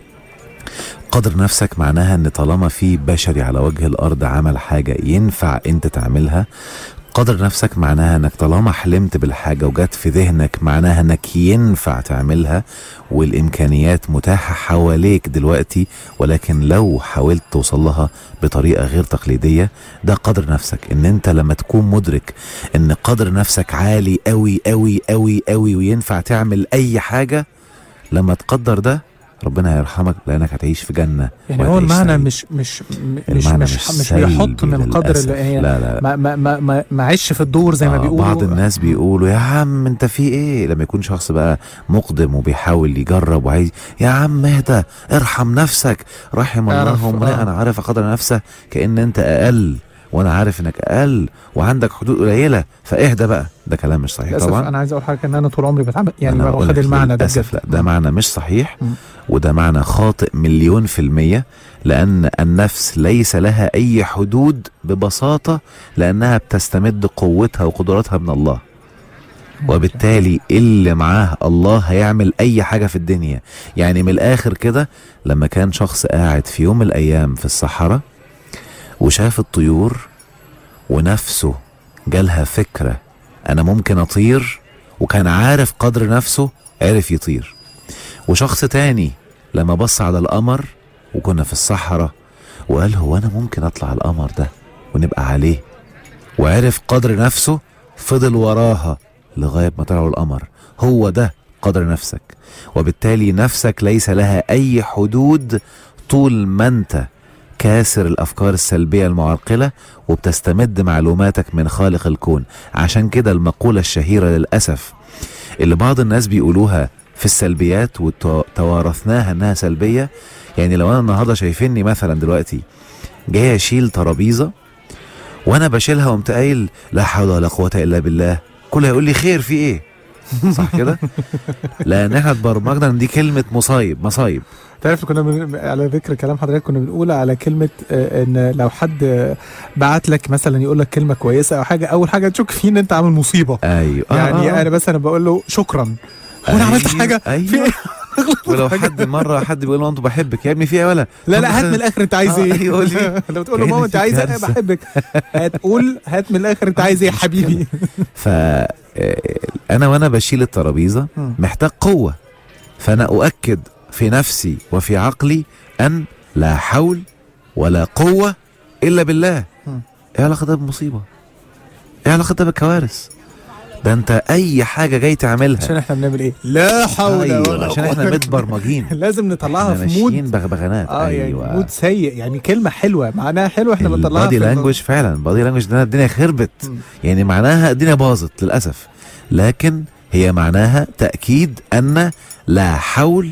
قدر نفسك معناها ان طالما في بشري على وجه الارض عمل حاجه ينفع انت تعملها قدر نفسك معناها انك طالما حلمت بالحاجه وجت في ذهنك معناها انك ينفع تعملها والامكانيات متاحه حواليك دلوقتي ولكن لو حاولت توصل لها بطريقه غير تقليديه ده قدر نفسك ان انت لما تكون مدرك ان قدر نفسك عالي قوي قوي قوي قوي وينفع تعمل اي حاجه لما تقدر ده ربنا هيرحمك لانك هتعيش في جنه يعني هو وهتعيش المعنى سعيد. مش مش م- مش المعنى مش مش مش سلبي بيحط من قدر للأسف. اللي هي لا لا ما ما ما ما, ما عيش في الدور زي ما آه، بيقولوا بعض الناس بيقولوا يا عم انت في ايه لما يكون شخص بقى مقدم وبيحاول يجرب وعايز يا عم اهدى ارحم نفسك رحم اعرف، الله امرئ آه. انا عارف قدر نفسه كان انت اقل وانا عارف انك اقل وعندك حدود قليله فاهدى بقى ده كلام مش صحيح للاسف طبعا انا عايز اقول حاجه ان انا طول عمري بتعامل يعني أنا ما بقول واخد لك المعنى ده للأسف بجد. لا ده معنى مش صحيح مم. وده معنى خاطئ مليون في المية لأن النفس ليس لها أي حدود ببساطة لأنها بتستمد قوتها وقدراتها من الله وبالتالي اللي معاه الله هيعمل أي حاجة في الدنيا يعني من الآخر كده لما كان شخص قاعد في يوم من الأيام في الصحراء وشاف الطيور ونفسه جالها فكرة أنا ممكن أطير وكان عارف قدر نفسه عرف يطير وشخص تاني لما بص على القمر وكنا في الصحراء وقال هو أنا ممكن أطلع القمر ده ونبقى عليه وعرف قدر نفسه فضل وراها لغاية ما طلعوا القمر هو ده قدر نفسك وبالتالي نفسك ليس لها أي حدود طول ما أنت كاسر الأفكار السلبية المعرقلة وبتستمد معلوماتك من خالق الكون عشان كده المقولة الشهيرة للأسف اللي بعض الناس بيقولوها في السلبيات وتوارثناها انها سلبيه يعني لو انا النهارده شايفيني مثلا دلوقتي جاي اشيل ترابيزه وانا بشيلها وقمت قايل لا حول ولا قوه الا بالله كله هيقول لي خير في ايه صح كده لان احنا اتبرمجنا ان دي كلمه مصايب مصايب تعرف كنا بن... على ذكر كلام حضرتك كنا بنقول على كلمه آه، ان لو حد آه، بعت لك مثلا يقول لك كلمه كويسه او حاجه اول حاجه تشك فيه ان انت عامل مصيبه ايوه آه، يعني آه. انا مثلا بقول له شكرا هو انا عملت أيوة، حاجه في ايوه إيه؟ ولو حد مره حد بيقول له انت بحبك يا ابني في ايه ولا لا لا هات من الاخر انت عايز آه، ايه أيوة، قول لي. لو تقول له كأن ماما انت في عايز ايه كارثة. بحبك هتقول هات من الاخر انت عايز ايه يا حبيبي ف آه، انا وانا بشيل الترابيزه مم. محتاج قوه فانا اؤكد في نفسي وفي عقلي ان لا حول ولا قوه الا بالله مم. ايه علاقه ده بمصيبه ايه علاقه ده بالكوارث ده انت اي حاجه جاي تعملها عشان احنا بنعمل ايه لا حول أيوة ولا عشان قوة احنا متبرمجين لازم نطلعها احنا في مود ماشيين بغبغانات اه يعني ايوه مود سيء يعني كلمه حلوه معناها حلوه احنا بنطلعها البادي في لانجوج فعلا البادي لانجوج ده الدنيا خربت مم. يعني معناها الدنيا باظت للاسف لكن هي معناها تاكيد ان لا حول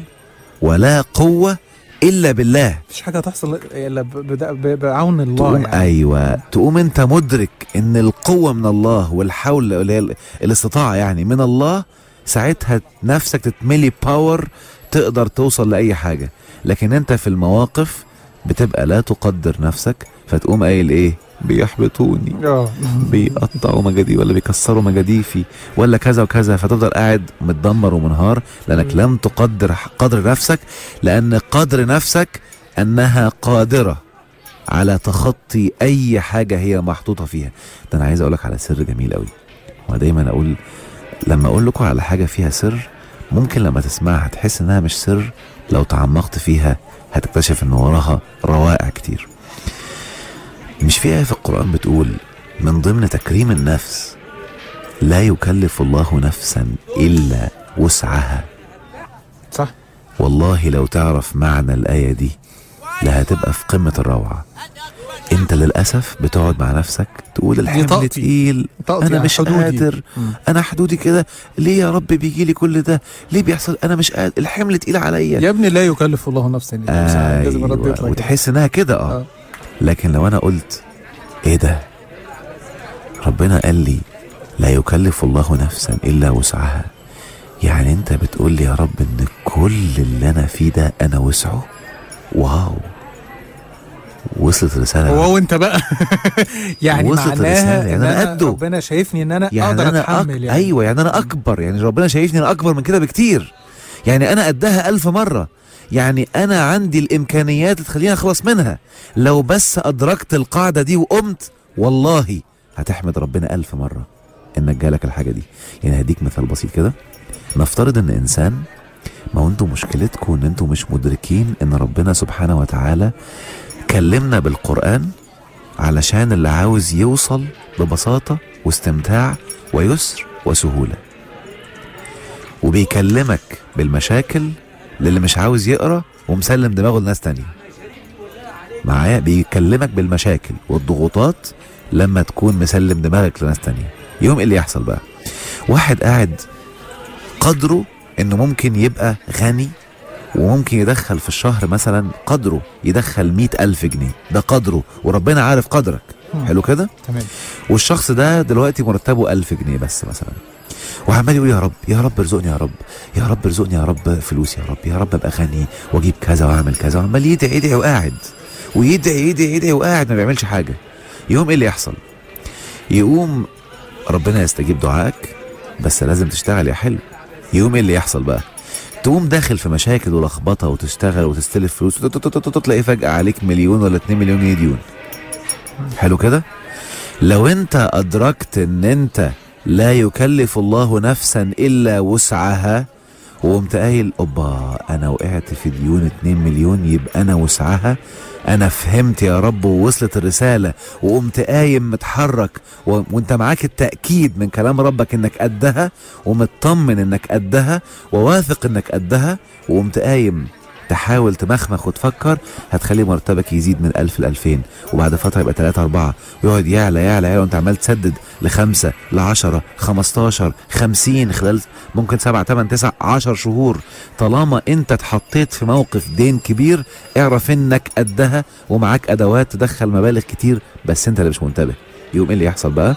ولا قوه الا بالله مفيش حاجه تحصل الا ب- بدا- ب- بعون الله تقوم يعني ايوه تقوم انت مدرك ان القوه من الله والحول اللي هي ال- الاستطاعه يعني من الله ساعتها نفسك تتملي باور تقدر توصل لاي حاجه لكن انت في المواقف بتبقى لا تقدر نفسك فتقوم قايل ايه بيحبطوني اه بيقطعوا مجادي ولا بيكسروا مجاديفي ولا كذا وكذا فتفضل قاعد متدمر ومنهار لانك لم تقدر قدر نفسك لان قدر نفسك انها قادره على تخطي اي حاجه هي محطوطه فيها ده انا عايز اقولك على سر جميل قوي ودايما اقول لما اقول لكم على حاجه فيها سر ممكن لما تسمعها تحس انها مش سر لو تعمقت فيها هتكتشف ان وراها روائع كتير مش في آية في القرآن بتقول من ضمن تكريم النفس لا يكلف الله نفسا إلا وسعها صح والله لو تعرف معنى الآية دي لا هتبقى في قمة الروعة انت للأسف بتقعد مع نفسك تقول الحمل طاقتي. تقيل طاقتي انا على مش حدودي. قادر مم. انا حدودي كده ليه يا رب بيجي لي كل ده ليه بيحصل انا مش قادر الحمل تقيل عليا يا ابني لا يكلف الله نفسا الا وسعها لازم الرد ايوه يطلع كده. وتحس انها كده اه آه. لكن لو انا قلت ايه ده ربنا قال لي لا يكلف الله نفسا الا وسعها يعني انت بتقول لي يا رب ان كل اللي انا فيه ده انا وسعه واو وصلت رساله هو وانت بقى يعني وصلت معناها الرسالة، يعني ان أنا انا قده. ربنا شايفني ان انا يعني اقدر انا اتحمل أك... يعني ايوه يعني انا اكبر يعني ربنا شايفني انا اكبر من كده بكتير يعني انا قدها الف مره يعني انا عندي الامكانيات اللي تخليني اخلص منها لو بس ادركت القاعده دي وقمت والله هتحمد ربنا الف مره انك جالك الحاجه دي يعني هديك مثال بسيط كده نفترض ان انسان ما هو انتوا مشكلتكم ان انتوا مش مدركين ان ربنا سبحانه وتعالى كلمنا بالقران علشان اللي عاوز يوصل ببساطه واستمتاع ويسر وسهوله وبيكلمك بالمشاكل للي مش عاوز يقرا ومسلم دماغه لناس تانية معايا بيكلمك بالمشاكل والضغوطات لما تكون مسلم دماغك لناس تانية يوم ايه اللي يحصل بقى واحد قاعد قدره انه ممكن يبقى غني وممكن يدخل في الشهر مثلا قدره يدخل مئة ألف جنيه ده قدره وربنا عارف قدرك مم. حلو كده تمام والشخص ده دلوقتي مرتبه ألف جنيه بس مثلا وعمال يقول يا رب يا رب ارزقني يا رب يا رب ارزقني يا رب فلوس يا رب يا رب ابقى غني واجيب كذا واعمل كذا وعمال يدعي يدعي وقاعد ويدعي يدعي يدعي وقاعد ما بيعملش حاجه يقوم ايه اللي يحصل؟ يقوم ربنا يستجيب دعائك بس لازم تشتغل يا حلو يقوم ايه اللي يحصل بقى؟ تقوم داخل في مشاكل ولخبطه وتشتغل وتستلف فلوس وت- ت- ت- ت- تلاقي فجاه عليك مليون ولا 2 مليون جنيه ديون حلو كده؟ لو انت ادركت ان انت لا يكلف الله نفسا الا وسعها وقمت قايل اوبا انا وقعت في ديون 2 مليون يبقى انا وسعها انا فهمت يا رب ووصلت الرساله وقمت قايم متحرك و... وانت معاك التاكيد من كلام ربك انك قدها ومطمن انك قدها وواثق انك قدها وقمت قايم تحاول تمخمخ وتفكر هتخلي مرتبك يزيد من 1000 ل 2000 وبعد فتره يبقى 3 4 ويقعد يعلى يعلى يعلى وانت عمال تسدد لخمسة ل 10 15 50 خلال ممكن 7 8 9 10 شهور طالما انت اتحطيت في موقف دين كبير اعرف انك قدها ومعاك ادوات تدخل مبالغ كتير بس انت اللي مش منتبه يقوم ايه اللي يحصل بقى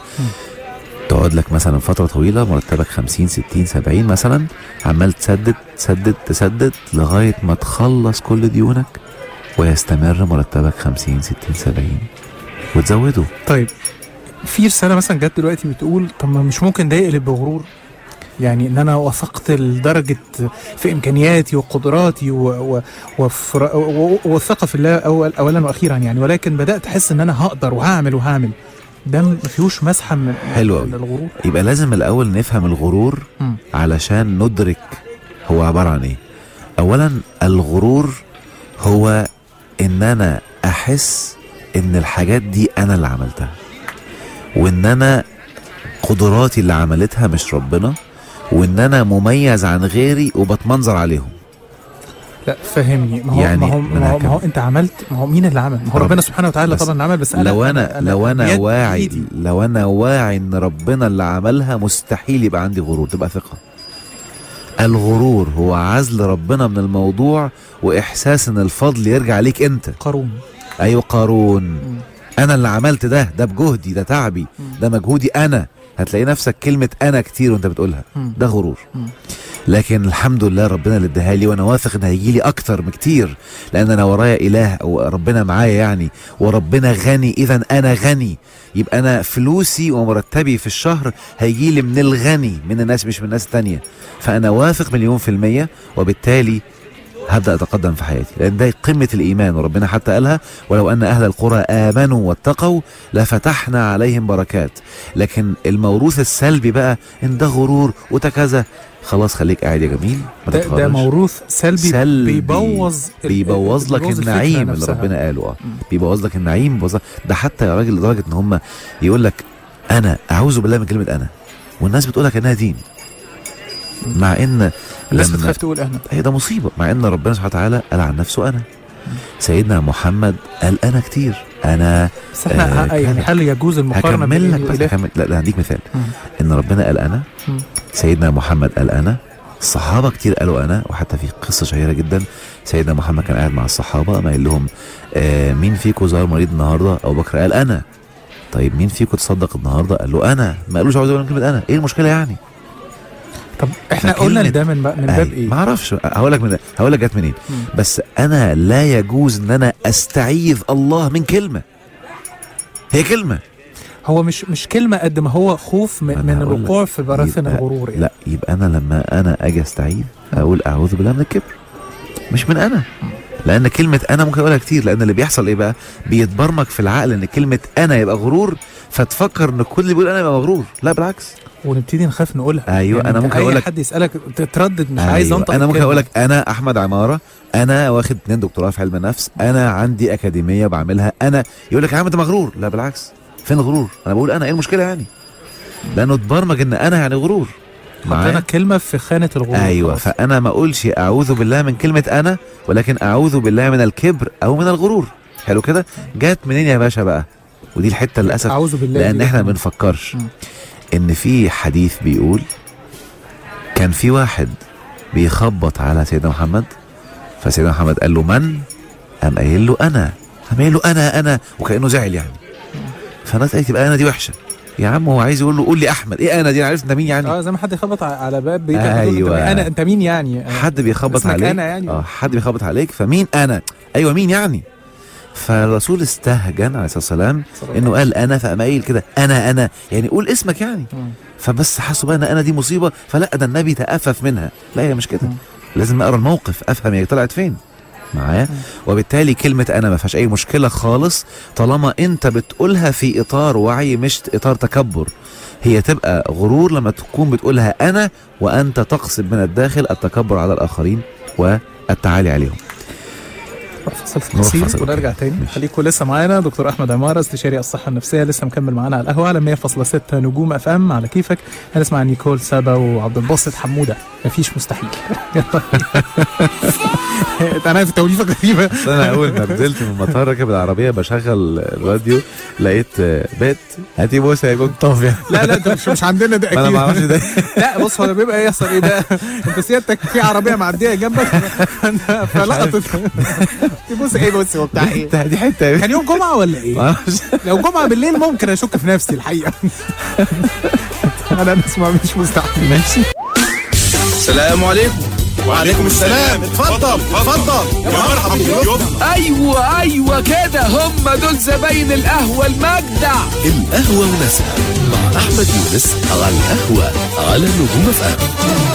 تقعد لك مثلا فتره طويله مرتبك 50 60 70 مثلا عمال تسدد تسدد تسدد لغايه ما تخلص كل ديونك ويستمر مرتبك 50 60 70 وتزوده طيب في رساله مثلا جت دلوقتي بتقول طب ما مش ممكن ده يقلب بغرور يعني ان انا وثقت لدرجه في امكانياتي وقدراتي و- و- وفر- و- والثقه في الله أول اولا واخيرا يعني ولكن بدات احس ان انا هقدر وهعمل وهعمل ده ما فيهوش مسحه من حلو أوي. من الغرور يبقى لازم الاول نفهم الغرور مم. علشان ندرك هو عباره عن ايه اولا الغرور هو ان انا احس ان الحاجات دي انا اللي عملتها وان انا قدراتي اللي عملتها مش ربنا وان انا مميز عن غيري وبتمنظر عليهم لا فهمني ما هو يعني ما هو ما أنا ما هو, ما هو هكمل. انت عملت ما هو مين اللي عمل ما هو رب. ربنا سبحانه وتعالى بس طبعا اللي عمل بس انا لو انا لو انا بيد واعي إيدي. لو انا واعي ان ربنا اللي عملها مستحيل يبقى عندي غرور تبقى ثقه الغرور هو عزل ربنا من الموضوع واحساس ان الفضل يرجع ليك انت قارون ايوه قارون مم. انا اللي عملت ده ده بجهدي ده تعبي مم. ده مجهودي انا هتلاقي نفسك كلمه انا كتير وانت بتقولها مم. ده غرور مم. لكن الحمد لله ربنا اللي اداها لي وانا واثق ان هيجي لي اكتر بكتير لان انا ورايا اله وربنا معايا يعني وربنا غني اذا انا غني يبقى انا فلوسي ومرتبي في الشهر هيجي لي من الغني من الناس مش من الناس التانية فانا واثق مليون في المية وبالتالي هبدا اتقدم في حياتي لان ده قمه الايمان وربنا حتى قالها ولو ان اهل القرى امنوا واتقوا لفتحنا عليهم بركات لكن الموروث السلبي بقى ان ده غرور وده كذا خلاص خليك قاعد يا جميل ما ده, ده تتخرجش. موروث سلبي, سلبي. بيبوظ ال- بيبوظ لك بيبوظ الفكرة النعيم اللي نفسها. ربنا قاله اه مم. بيبوظ لك النعيم بيبوظ ده حتى يا راجل لدرجه ان هم يقول لك انا اعوذ بالله من كلمه انا والناس بتقول لك انها دين مع ان الناس لما- بتخاف تقول انا هي ده مصيبه مع ان ربنا سبحانه وتعالى قال عن نفسه انا سيدنا محمد قال انا كتير انا بس احنا آه، ه- يعني كان- هل يجوز المقارنه هكمل بين لك بس الإله؟ هكمل لا لا هديك مثال مم. ان ربنا قال انا مم. سيدنا محمد قال انا الصحابه كتير قالوا انا وحتى في قصه شهيره جدا سيدنا محمد كان قاعد مع الصحابه ما قال لهم آه مين فيكم زار مريض النهارده ابو بكر قال انا طيب مين فيكم تصدق النهارده قال له انا ما قالوش عاوز اقول كلمه انا ايه المشكله يعني طب احنا فكلمة- قلنا ده من باب- من باب أي، ايه؟ ما اعرفش هقول لك من هقول لك جت منين مم. بس انا لا يجوز ان انا استعيذ الله من كلمه هي كلمه هو مش مش كلمه قد ما هو خوف من, أنا من هقول لك، الوقوع في براثن يبقى- الغرور يعني. لا يبقى انا لما انا اجي استعيذ اقول اعوذ بالله من الكبر مش من انا لان كلمه انا ممكن اقولها كتير لان اللي بيحصل ايه بقى بيتبرمج في العقل ان كلمه انا يبقى غرور فتفكر ان كل اللي بيقول انا يبقى مغرور لا بالعكس ونبتدي نخاف نقولها أيوة، أنا أنت ممكن اي أقول لك- حد يسالك تتردد مش عايز أيوة، انطق انا ممكن الكلمة. اقول لك انا احمد عماره انا واخد اتنين دكتوراه في علم النفس انا عندي اكاديميه بعملها انا يقول لك يا عم انت مغرور لا بالعكس فين الغرور انا بقول انا ايه المشكله يعني لانه اتبرمج ان انا يعني غرور حطينا معايا الكلمه في خانه الغرور ايوه خلاص. فانا ما اقولش اعوذ بالله من كلمه انا ولكن اعوذ بالله من الكبر او من الغرور حلو كده جات منين يا باشا بقى ودي الحته للاسف اعوذ بالله لان دي. احنا ما بنفكرش مم. ان في حديث بيقول كان في واحد بيخبط على سيدنا محمد فسيدنا محمد قال له من قام قايل له انا قام قايل له انا انا وكانه زعل يعني فالناس قالت يبقى انا دي وحشه يا عم هو عايز يقول له قول لي احمد ايه انا دي انا عرفت انت مين يعني اه زي ما حد يخبط ع- على باب بيتك أيوة. أيوة. انا انت مين يعني آه، حد بيخبط اسمك عليك أنا يعني؟ اه حد بيخبط عليك فمين انا ايوه مين يعني فالرسول استهجن عليه الصلاه والسلام صلى الله انه قال انا فقام قايل كده انا انا يعني قول اسمك يعني مم. فبس حسوا بقى ان انا دي مصيبه فلا ده النبي تأفف منها لا هي مش كده مم. لازم اقرا الموقف افهم هي طلعت فين معايا وبالتالي كلمة أنا ما فيهاش أي مشكلة خالص طالما أنت بتقولها في إطار وعي مش إطار تكبر هي تبقى غرور لما تكون بتقولها أنا وأنت تقصد من الداخل التكبر على الآخرين والتعالي عليهم نروح فاصل في نروح قصير فاصل. ونرجع تاني ماشي. خليكم لسه معانا دكتور احمد عماره استشاري الصحه النفسيه لسه مكمل معانا على القهوه على 100.6 نجوم اف ام على كيفك هنسمع نيكول سابا وعبد الباسط حموده مفيش مستحيل انا عارف توليفه غريبه بس أنا أول ما نزلت من المطار راكب العربية بشغل الراديو لقيت آه، بيت هاتي بوسة يا جوج طافيه لا لا ده مش مش عندنا ده ما أنا ما أعرفش اكيد ده لا بص هو بيبقى إيه يحصل ايه ده انت سيادتك في عربيه معديه جنبك فلقطت بص ايه بص هو بتاع ايه دي حتة كان يوم جمعه ولا ايه؟ ما أعرفش لو جمعه بالليل ممكن اشك في نفسي الحقيقه انا نسمع مش مستحيل ماشي السلام عليكم وعليكم السلام اتفضل اتفضل يا مرحبا بضيوفنا ايوه ايوه كده هم دول زباين القهوه المجدع القهوة وناسها مع أحمد يونس على القهوة على نجوم اف ام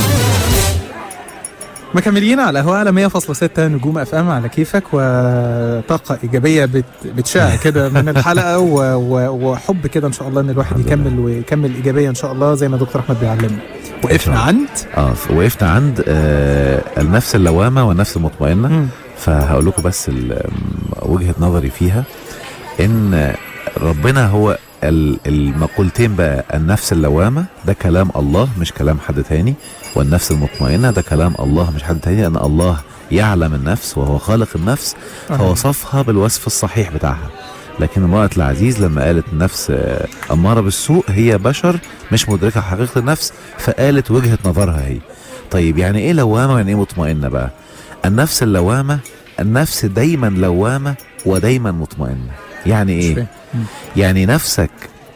مكملين على القهوة على 100.6 نجوم اف ام على كيفك وطاقة إيجابية بت بتشع كده من الحلقة و... و... وحب كده إن شاء الله إن الواحد يكمل ويكمل إيجابية إن شاء الله زي ما دكتور أحمد بيعلمنا وقفنا عند اه وقفنا عند آه النفس اللوامه والنفس المطمئنه مم. فهقول لكم بس ال- م- وجهه نظري فيها ان ربنا هو ال- المقولتين بقى النفس اللوامه ده كلام الله مش كلام حد تاني والنفس المطمئنه ده كلام الله مش حد تاني لان الله يعلم النفس وهو خالق النفس فوصفها بالوصف الصحيح بتاعها لكن امرأة العزيز لما قالت النفس آه، أمارة بالسوء هي بشر مش مدركة حقيقة النفس فقالت وجهة نظرها هي طيب يعني ايه لوامة ويعني ايه مطمئنة بقى النفس اللوامة النفس دايما لوامة ودايما مطمئنة يعني مش ايه فاهم. مم. يعني نفسك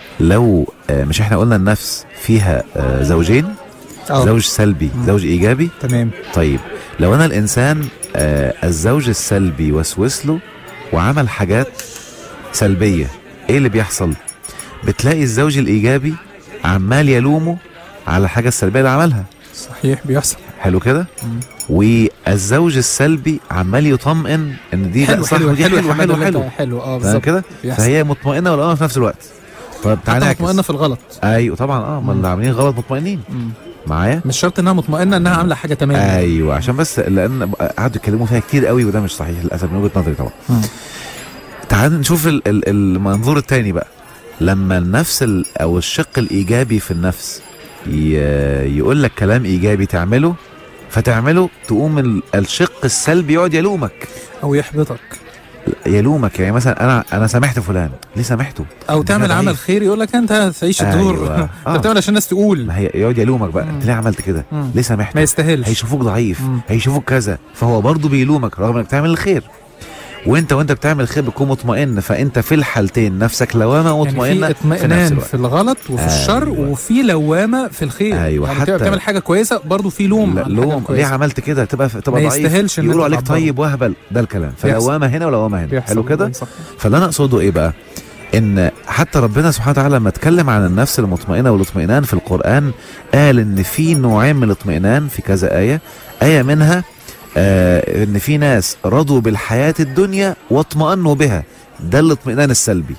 لو آه، مش احنا قلنا النفس فيها آه، زوجين آه. زوج سلبي مم. زوج ايجابي تمام طيب لو انا الانسان آه الزوج السلبي وسوس له وعمل حاجات سلبيه ايه اللي بيحصل بتلاقي الزوج الايجابي عمال يلومه على الحاجه السلبيه اللي عملها صحيح بيحصل حلو كده مم. والزوج السلبي عمال يطمئن ان دي لا حلو صح حلو ودي حلو حلو حلو حلو حلو اه تمام بالظبط كده بيحصل. فهي مطمئنه ولا في نفس الوقت طب تعالى حتى نعكس مطمئنة في الغلط ايوه طبعا اه ما اللي عاملين غلط مطمئنين مم. معايا مش شرط انها مطمئنة انها عاملة حاجة تمام ايوه عشان بس لان قعدوا يتكلموا فيها كتير قوي وده مش صحيح للاسف من وجهه نظري طبعا مم. تعال نشوف ال- ال- المنظور التاني بقى لما النفس ال- او الشق الايجابي في النفس ي- يقول لك كلام ايجابي تعمله فتعمله تقوم ال- الشق السلبي يقعد يلومك او يحبطك يلومك يعني مثلا انا انا سامحت فلان ليه سامحته او ده تعمل ضعيف. عمل خير يقول لك انت هتعيش الدور أيوة. انت آه. بتعمل عشان الناس تقول ما هي يقعد يلومك بقى مم. انت ليه عملت كده مم. ليه سامحته ما يستاهلش هيشوفوك ضعيف مم. هيشوفوك كذا فهو برضه بيلومك رغم انك بتعمل الخير وانت وانت بتعمل الخير بتكون مطمئن فانت في الحالتين نفسك لوامه ومطمئنه يعني في في نفس اطمئنان الوقت في الغلط وفي الشر أيوة. وفي لوامه في الخير أيوة، يعني حتى- حتى بتعمل حاجه كويسه برضه في لوم لا على الحاجة لوم ليه الكويسة. عملت كده تبقى تبقى ما ضعيف يستاهلش إن يقولوا أنت عليك تعبره. طيب وهبل ده الكلام بيحصل. فلوامه هنا ولوامه هنا بيحصل حلو كده صح. فاللي انا اقصده ايه بقى ان حتى ربنا سبحانه وتعالى لما اتكلم عن النفس المطمئنه والاطمئنان في القران قال ان في نوعين من الاطمئنان في كذا ايه ايه منها آه ان في ناس رضوا بالحياه الدنيا واطمأنوا بها ده الاطمئنان السلبي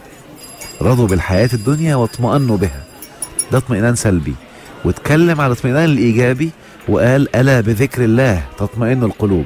رضوا بالحياه الدنيا واطمأنوا بها ده اطمئنان سلبي واتكلم على الاطمئنان الايجابي وقال الا بذكر الله تطمئن القلوب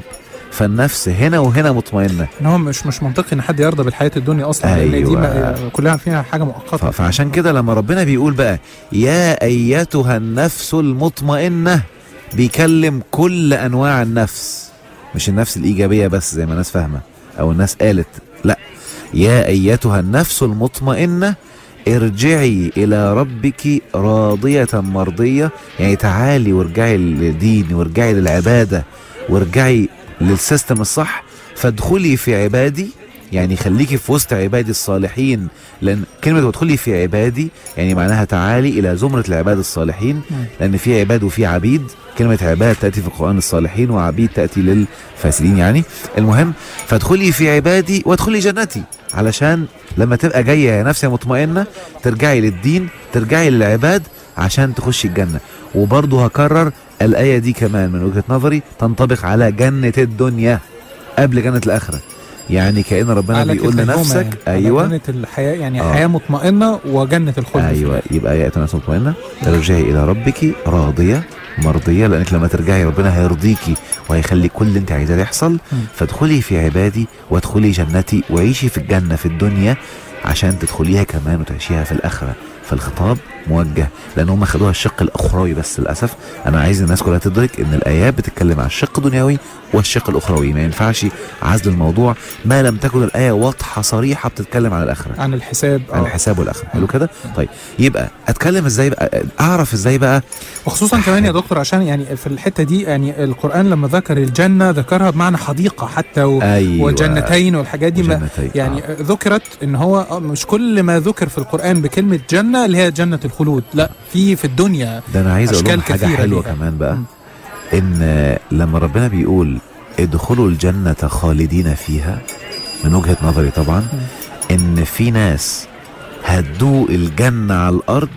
فالنفس هنا وهنا مطمئنه ان هو مش مش منطقي ان حد يرضى بالحياه الدنيا اصلا لان دي أيوة. ما كلها عارفين حاجه ف- مؤقته فعشان كده لما ربنا بيقول بقى يا ايتها النفس المطمئنه بيكلم كل انواع النفس مش النفس الايجابيه بس زي ما الناس فاهمه او الناس قالت لا يا ايتها النفس المطمئنه ارجعي الى ربك راضيه مرضيه يعني تعالي وارجعي للدين وارجعي للعباده وارجعي للسيستم الصح فادخلي في عبادي يعني خليكي في وسط عبادي الصالحين لان كلمه ادخلي في عبادي يعني معناها تعالي الى زمره العباد الصالحين مم. لان في عباد وفي عبيد كلمه عباد تاتي في القران الصالحين وعبيد تاتي للفاسدين يعني المهم فادخلي في عبادي وادخلي جنتي علشان لما تبقى جايه يا نفسي مطمئنه ترجعي للدين ترجعي للعباد عشان تخشي الجنه وبرضه هكرر الايه دي كمان من وجهه نظري تنطبق على جنه الدنيا قبل جنه الاخره يعني كان ربنا على بيقول كلتاهما لنفسك يعني. على ايوه جنة الحياه يعني آه. حياه مطمئنه وجنه الخلد ايوه يبقى يا نفس مطمئنه ترجعي الى ربك راضيه مرضيه لانك لما ترجعي ربنا هيرضيكي وهيخلي كل اللي انت عايزاه يحصل مم. فادخلي في عبادي وادخلي جنتي وعيشي في الجنه في الدنيا عشان تدخليها كمان وتعيشيها في الاخره فالخطاب موجه لان هم خدوها الشق الاخروي بس للاسف انا عايز الناس كلها تدرك ان الايات بتتكلم عن الشق الدنيوي والشق الاخروي ما ينفعش عزل الموضوع ما لم تكن الايه واضحه صريحه بتتكلم عن الاخره عن الحساب عن آه. الحساب والاخره حلو كده طيب يبقى اتكلم ازاي بقى اعرف ازاي بقى وخصوصا كمان يا دكتور عشان يعني في الحته دي يعني القران لما ذكر الجنه ذكرها بمعنى حديقه حتى و... ايوه وجنتين والحاجات دي ما وجنتين. يعني آه. ذكرت ان هو آه، مش كل ما ذكر في القران بكلمه جنه اللي هي جنه الخلود لا في في الدنيا ده انا عايز اقول لهم أشكال حاجه كثيرة حلوه ليها. كمان بقى مم. ان لما ربنا بيقول ادخلوا الجنه خالدين فيها من وجهه نظري طبعا ان في ناس هتدوق الجنه على الارض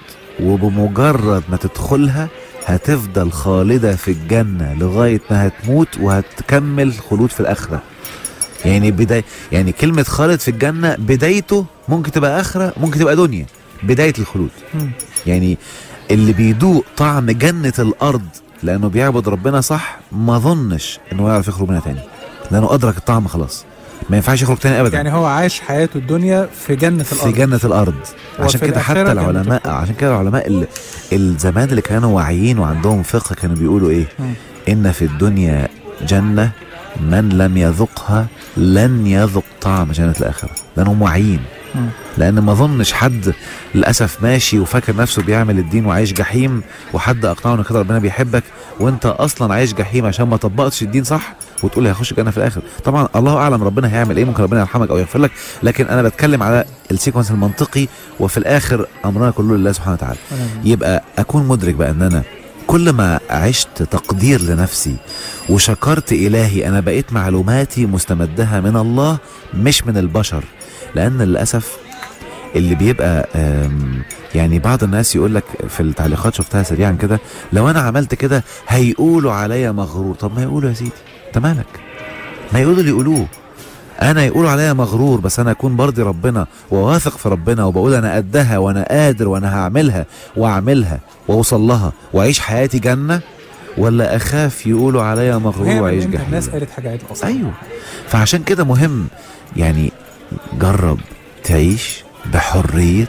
وبمجرد ما تدخلها هتفضل خالده في الجنه لغايه ما هتموت وهتكمل خلود في الاخره يعني بداية يعني كلمة خالد في الجنة بدايته ممكن تبقى آخرة ممكن تبقى دنيا بداية الخلود مم. يعني اللي بيدوق طعم جنة الأرض لأنه بيعبد ربنا صح ما ظنش إنه يعرف يخرج منها تاني لأنه أدرك الطعم خلاص ما ينفعش يخرج تاني أبدا يعني هو عاش حياته الدنيا في جنه في الارض جنة الأرض عشان وفي كده حتى الآخرة جنة العلماء الخلد. عشان كده العلماء ال- الزمان اللي كانوا واعيين وعندهم فقه كانوا بيقولوا إيه مم. إن في الدنيا جنة من لم يذقها لن يذق طعم جنة الآخرة لأنهم واعيين مم. لأن ما ظنش حد للأسف ماشي وفاكر نفسه بيعمل الدين وعايش جحيم وحد أقنعه إن كده ربنا بيحبك وأنت أصلا عايش جحيم عشان ما طبقتش الدين صح وتقول هيخش الجنة في الآخر طبعا الله أعلم ربنا هيعمل إيه ممكن ربنا يرحمك أو يغفر لك لكن أنا بتكلم على السيكونس المنطقي وفي الآخر أمرنا كله لله سبحانه وتعالى يبقى اكون مدرك بقى ان انا كل ما عشت تقدير لنفسي وشكرت الهي انا بقيت معلوماتي مستمدها من الله مش من البشر لان للاسف اللي بيبقى آم، يعني بعض الناس يقول لك في التعليقات شفتها سريعا كده لو انا عملت كده هيقولوا عليا مغرور طب ما يقولوا يا سيدي انت مالك ما يقولوا اللي يقولوه انا يقولوا عليا مغرور بس انا اكون برضي ربنا وواثق في ربنا وبقول انا قدها وانا قادر وانا هعملها واعملها واوصل لها واعيش حياتي جنه ولا اخاف يقولوا عليا مغرور وهي واعيش من إمتى جحيم الناس قالت حاجه عدل اصلا ايوه فعشان كده مهم يعني جرب تعيش بحريه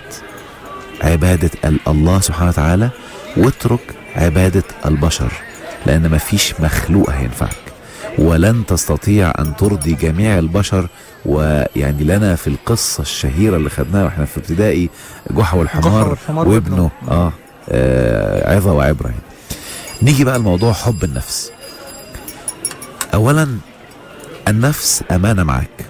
عباده ال- الله سبحانه وتعالى واترك عباده البشر لان مفيش مخلوق هينفعك ولن تستطيع ان ترضي جميع البشر ويعني لنا في القصه الشهيره اللي خدناها واحنا في ابتدائي جحا والحمار, والحمار وابنه وابنه. اه, آه عظه وعبره يعني. نيجي بقى لموضوع حب النفس اولا النفس امانه معك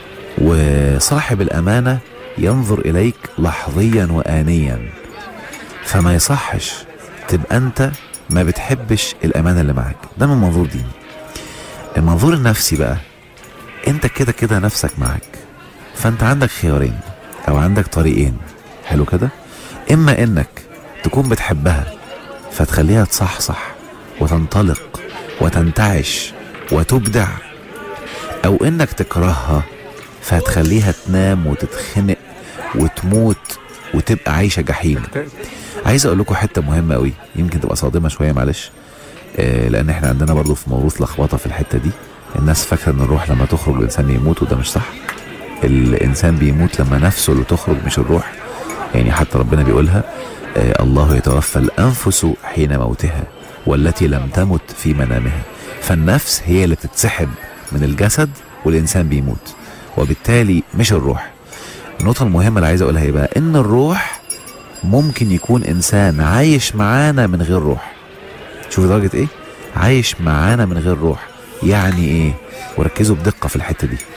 وصاحب الامانه ينظر اليك لحظيا وانيا فما يصحش تبقى انت ما بتحبش الامانه اللي معاك ده من منظور ديني المنظور النفسي بقى انت كده كده نفسك معاك فانت عندك خيارين او عندك طريقين حلو كده اما انك تكون بتحبها فتخليها تصحصح وتنطلق وتنتعش وتبدع او انك تكرهها فهتخليها تنام وتتخنق وتموت وتبقى عايشه جحيم عايز اقول لكم حته مهمه قوي يمكن تبقى صادمه شويه معلش آه لان احنا عندنا برضو في موروث لخبطه في الحته دي الناس فاكره ان الروح لما تخرج الانسان يموت وده مش صح الانسان بيموت لما نفسه اللي تخرج مش الروح يعني حتى ربنا بيقولها آه الله يتوفى الانفس حين موتها والتي لم تمت في منامها فالنفس هي اللي بتتسحب من الجسد والانسان بيموت وبالتالي مش الروح النقطة المهمة اللي عايز اقولها ايه بقى ان الروح ممكن يكون انسان عايش معانا من غير روح شوف درجة ايه عايش معانا من غير روح يعني ايه وركزوا بدقة في الحتة دي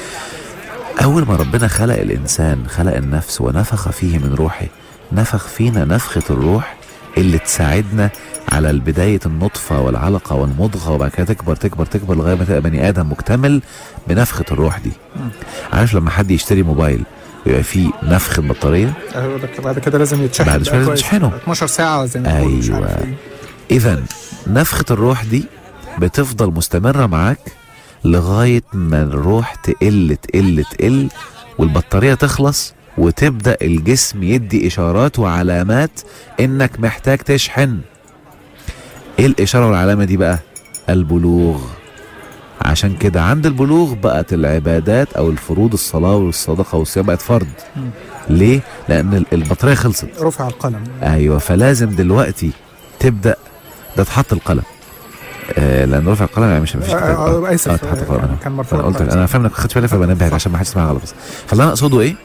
اول ما ربنا خلق الانسان خلق النفس ونفخ فيه من روحه نفخ فينا نفخة الروح اللي تساعدنا على بداية النطفة والعلقة والمضغة وبعد كده تكبر تكبر تكبر لغاية ما تبقى بني آدم مكتمل بنفخة الروح دي عارف لما حد يشتري موبايل ويبقى فيه نفخة بطارية أقول لك بعد كده لازم يتشحن بعد بقى شوية لازم كويس. تشحنه. 12 ساعه زي ما بيقولوا، مش عارف أيوة. إيه. إذا نفخة الروح دي بتفضل مستمرة معاك لغاية ما الروح تقل تقل تقل والبطارية تخلص وتبدأ الجسم يدي إشارات وعلامات إنك محتاج تشحن إيه الإشارة والعلامة دي بقى؟ البلوغ عشان كده عند البلوغ بقت العبادات أو الفروض الصلاة والصدقة والصيام بقت فرض مم. ليه؟ لأن ال- البطارية خلصت رفع القلم ايوه فلازم دلوقتي تبدا ده اتحط القلم آه لان رفع القلم يعني مش مفيش آه، كتاب. آه، آه، آسف. اه اتحط القلم آه، كان مرفوع فانا قلت القلم. انا فاهم انك ما خدتش بالك فبنبهك عشان ما حدش يسمعها غلط بس فاللي انا اقصده ايه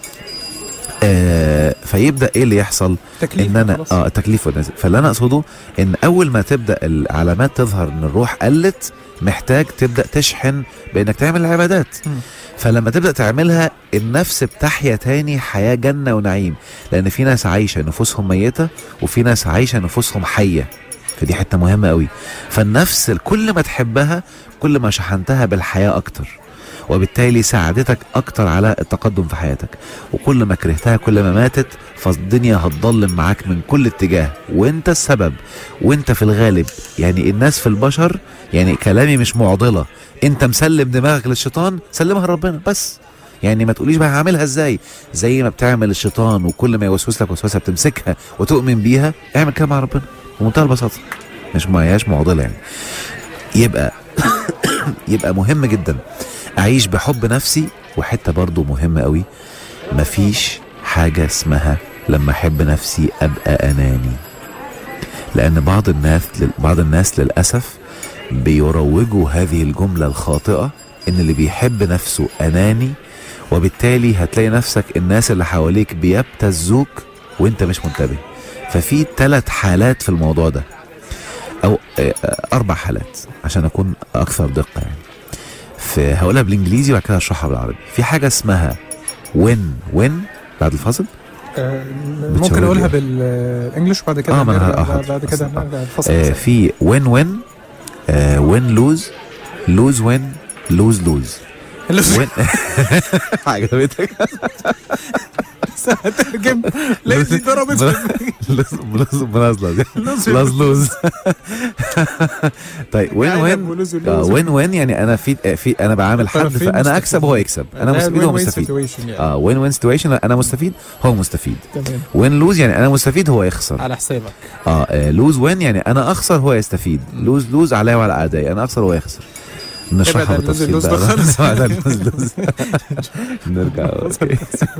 آه فيبدا ايه اللي يحصل تكليف ان انا خلاص. اه التكليف والنازل فاللي انا اقصده ان اول ما تبدا العلامات تظهر ان الروح قلت محتاج تبدا تشحن بانك تعمل العبادات مم. فلما تبدا تعملها النفس بتحيا تاني حياه جنه ونعيم لان في ناس عايشه نفوسهم ميته وفي ناس عايشه نفوسهم حيه فدي حته مهمه قوي فالنفس كل ما تحبها كل ما شحنتها بالحياه اكتر وبالتالي ساعدتك اكتر على التقدم في حياتك وكل ما كرهتها كل ما ماتت فالدنيا هتضلم معاك من كل اتجاه وانت السبب وانت في الغالب يعني الناس في البشر يعني كلامي مش معضله انت مسلم دماغك للشيطان سلمها لربنا بس يعني ما تقوليش بقى هعملها ازاي زي ما بتعمل الشيطان وكل ما يوسوس لك وسوسه بتمسكها وتؤمن بيها اعمل كده مع ربنا بمنتهى البساطه مش ما هياش معضله يعني يبقى يبقى مهم جدا اعيش بحب نفسي وحته برضو مهمه قوي مفيش حاجه اسمها لما احب نفسي ابقى اناني لان بعض الناس بعض الناس للاسف بيروجوا هذه الجمله الخاطئه ان اللي بيحب نفسه اناني وبالتالي هتلاقي نفسك الناس اللي حواليك بيبتزوك وانت مش منتبه ففي ثلاث حالات في الموضوع ده او آه، آه، اربع حالات عشان اكون اكثر دقه يعني في هقولها بالانجليزي وبعد كده هشرحها بالعربي في حاجه اسمها وين وين بعد الفاصل آه، بتشاور ممكن لي. اقولها بالانجلش وبعد كده آه، ما أنا نرجع- ه- آه، بعد كده آه. نرجع الفصل آه في وين وين آه وين لوز لوز وين لوز لوز وين عجبتك ترجم ليزي ضربت لوز لوز منازله دي لوز لوز لوز طيب وين عنب وين ولوز آه، ولوز. وين وين يعني انا في آه، في انا بعامل حد طرفين فانا اكسب وهو يكسب انا مستفيد وهو مستفيد اه وين وين سيتويشن انا مستفيد هو مستفيد تمام وين لوز يعني انا مستفيد هو يخسر على حسابك اه آه، لوز وين يعني انا اخسر هو يستفيد لوز لوز عليا وعلى اعدائي انا اخسر هو يخسر نشرحها ابعد عن اللوز، بالتفصيل اللوز بقى. ده خالص. ابعد عن اللوز، لوز. نرجع أوكي.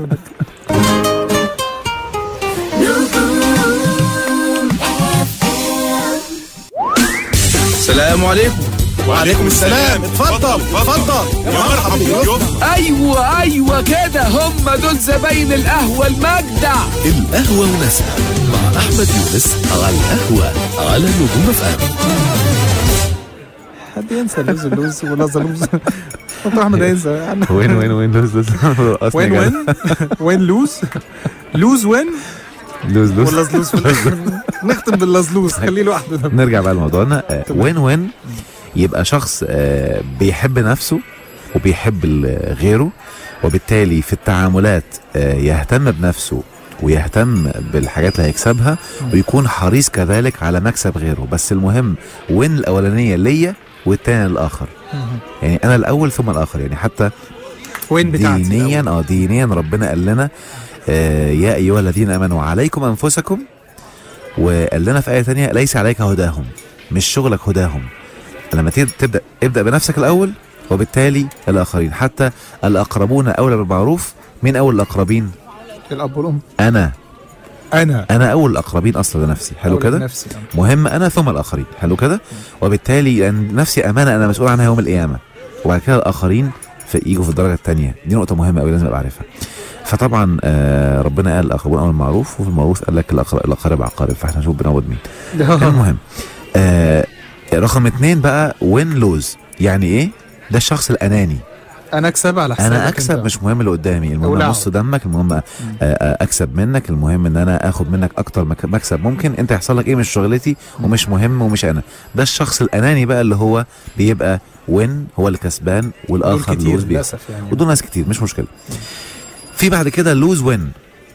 السلام عليكم وعليكم السلام اتفضل اتفضل يا مرحبا بالضيوف ايوه ايوه كده هم دول زباين القهوه المجدع القهوة وناسها مع أحمد يونس على القهوة على نجوم اف ام حد ينسى اللوز اللوز ولوز لوز دكتور احمد هينسى يعني وين وين وين لوز لوز رقصني وين يا وين وين لوز لوز وين جدع. لوز لوز ولا لوز في الآخر. نختم باللزلوز خليه لوحده ده نرجع بقى لموضوعنا آه، تمام. وين وين يبقى شخص آه، بيحب نفسه وبيحب ال- غيره وبالتالي في التعاملات آه، يهتم بنفسه ويهتم بالحاجات اللي هيكسبها ويكون حريص كذلك على مكسب غيره بس المهم وين الاولانيه ليا والتانية للاخر يعني انا الاول ثم الاخر يعني حتى وين بتاعتي دينيا اه دينيا ربنا قال لنا آه يا ايها الذين امنوا عليكم انفسكم وقال لنا في ايه ثانيه ليس عليك هداهم مش شغلك هداهم لما تيجي تبدا ابدا بنفسك الاول وبالتالي الاخرين حتى الاقربون اولى بالمعروف مين اول الاقربين الاب والام انا انا انا اول الاقربين اصلا لنفسي حلو أولى كده بنفسي آه. مهم انا ثم الاخرين حلو كده وبالتالي لان نفسي امانه انا مسؤول عنها يوم القيامه وبعد كده الاخرين في يجوا في الدرجه الثانيه دي نقطه مهمه قوي لازم ابقى عارفها فطبعا آه ربنا قال الاقربون اول المعروف وفي المعروف قال لك الأقر- الاقارب عقارب فاحنا نشوف بنعوض مين المهم آه رقم اتنين بقى وين لوز يعني ايه ده الشخص الاناني انا اكسب على حسابك انا اكسب أنت. مش مهم اللي قدامي المهم أولعه. نص دمك المهم آه، آه، اكسب منك المهم ان انا اخد منك اكتر مك- مكسب ممكن انت يحصل لك ايه مش شغلتي ومش مهم ومش انا ده الشخص الاناني بقى اللي هو بيبقى وين هو الكسبان دول والاخر كتير لوز بيخسر للاسف يعني ودول ناس كتير مش مشكله في بعد كده لوز وين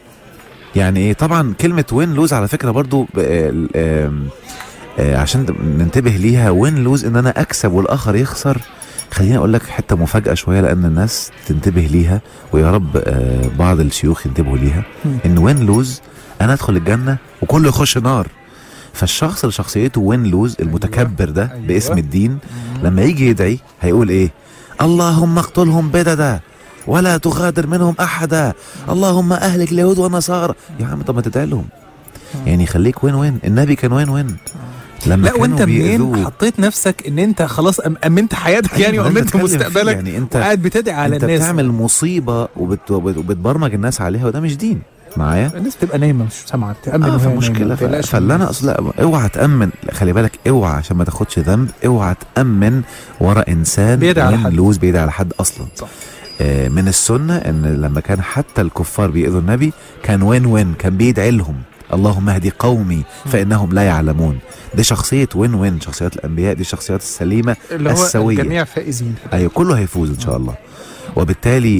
يعني ايه طبعا كلمه وين لوز على فكره برضو ب- آه، آم، آه، عشان ننتبه ليها وين لوز ان انا اكسب والاخر يخسر خليني اقول لك حته مفاجاه شويه لان الناس تنتبه ليها ويا رب آه، بعض الشيوخ ينتبهوا ليها مم. ان وين لوز انا ادخل الجنه وكله يخش نار فالشخص اللي شخصيته وين لوز المتكبر ده أيوة. باسم الدين لما يجي يدعي هيقول ايه اللهم اقتلهم بددا ولا تغادر منهم احدا اللهم اهلك اليهود والنصارى يا عم طب ما تدعي لهم يعني خليك وين وين النبي كان وين وين لما لا كانوا وانت منين بيأذوه. حطيت نفسك ان انت خلاص أم امنت حياتك يعني أيوة، أنا وامنت بتكلم فيه. مستقبلك يعني انت وقاعد بتدعي على انت الناس بتعمل مصيبه وبت... وبت... وبتبرمج الناس عليها وده مش دين معايا الناس تبقى نايمه مش سامعه تامن اه وهي نايمة، فمشكله ما ف... تقلقش فاللي انا من اقصد لا اوعى تامن خلي بالك اوعى عشان ما تاخدش ذنب اوعى تامن ورا انسان بيدعي على وين حد. لوز بيدعي على حد اصلا صح. آه من السنه ان لما كان حتى الكفار بيأذوا النبي كان وين وين كان بيدعي لهم اللهم اهدي قومي فانهم لا يعلمون دي شخصيه وين وين شخصيات الانبياء دي الشخصيات السليمه اللي هو السوية. الجميع فائزين ايوه كله هيفوز ان شاء الله وبالتالي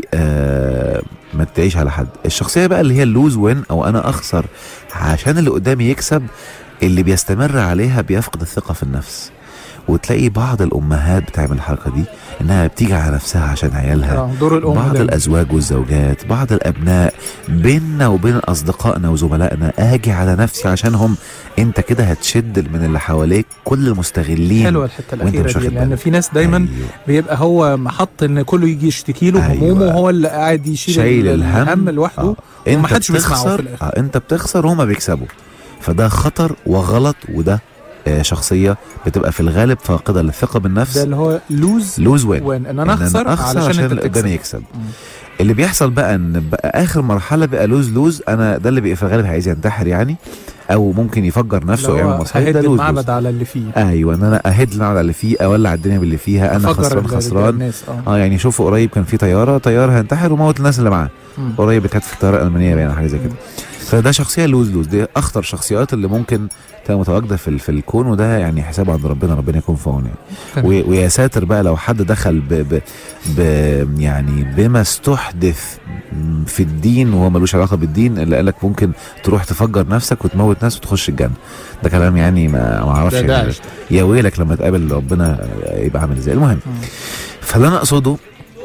آه ما تدعيش على حد الشخصيه بقى اللي هي اللوز وين او انا اخسر عشان اللي قدامي يكسب اللي بيستمر عليها بيفقد الثقه في النفس وتلاقي بعض الامهات بتعمل الحركه دي انها بتيجي على نفسها عشان عيالها آه، دور الام بعض ده. الازواج والزوجات بعض الابناء بيننا وبين اصدقائنا وزملائنا اجي على نفسي عشانهم انت كده هتشد من اللي حواليك كل المستغلين حلوه الحته وانت الاخيره مش دي واخد لان بالك. في ناس دايما أيوه. بيبقى هو محط ان كله يجي يشتكي له أيوة. همومه وهو اللي قاعد يشيل شايل ال- الهم لوحده آه. ومحدش بيسمعه في بتخسر الآخر. آه. انت بتخسر وهما بيكسبوا فده خطر وغلط وده آه شخصيه بتبقى في الغالب فاقده للثقه بالنفس ده اللي هو لوز لوز وين وين ان انا اخسر علشان, عشان انت اللي قدامي تكسب يكسب اللي بيحصل بقى ان بقى اخر مرحله بقى لوز لوز انا ده اللي بيبقى في الغالب عايز ينتحر يعني او ممكن يفجر نفسه اللي ويعمل هو مصايب ههد ده لوز لوز المعبد على اللي فيه ايوه ان انا اهد المعبد على اللي فيه اولع الدنيا باللي فيها انا أفجر خسران ال- خسران الناس اه اه يعني شوفوا قريب كان في طياره طيار هينتحر وموت الناس اللي معاه مم. قريب كانت في الطياره الالمانيه باين أو حاجه زي كده فده شخصيه لوز لوز دي اخطر شخصيات اللي ممكن تبقى متواجده في ال- في الكون وده يعني حساب عند ربنا ربنا يكون في عونه تمام. يعني و- ويا ساتر بقى لو حد دخل ب ب ب يعني بما استحدث في الدين وهو ملوش علاقه بالدين اللي قالك ممكن تروح تفجر نفسك وتموت ناس وتخش الجنه ده كلام يعني ما ما اعرفش ده يعني داعش يا ويلك لما تقابل ربنا يبقى عامل ازاي المهم فاللي انا اقصده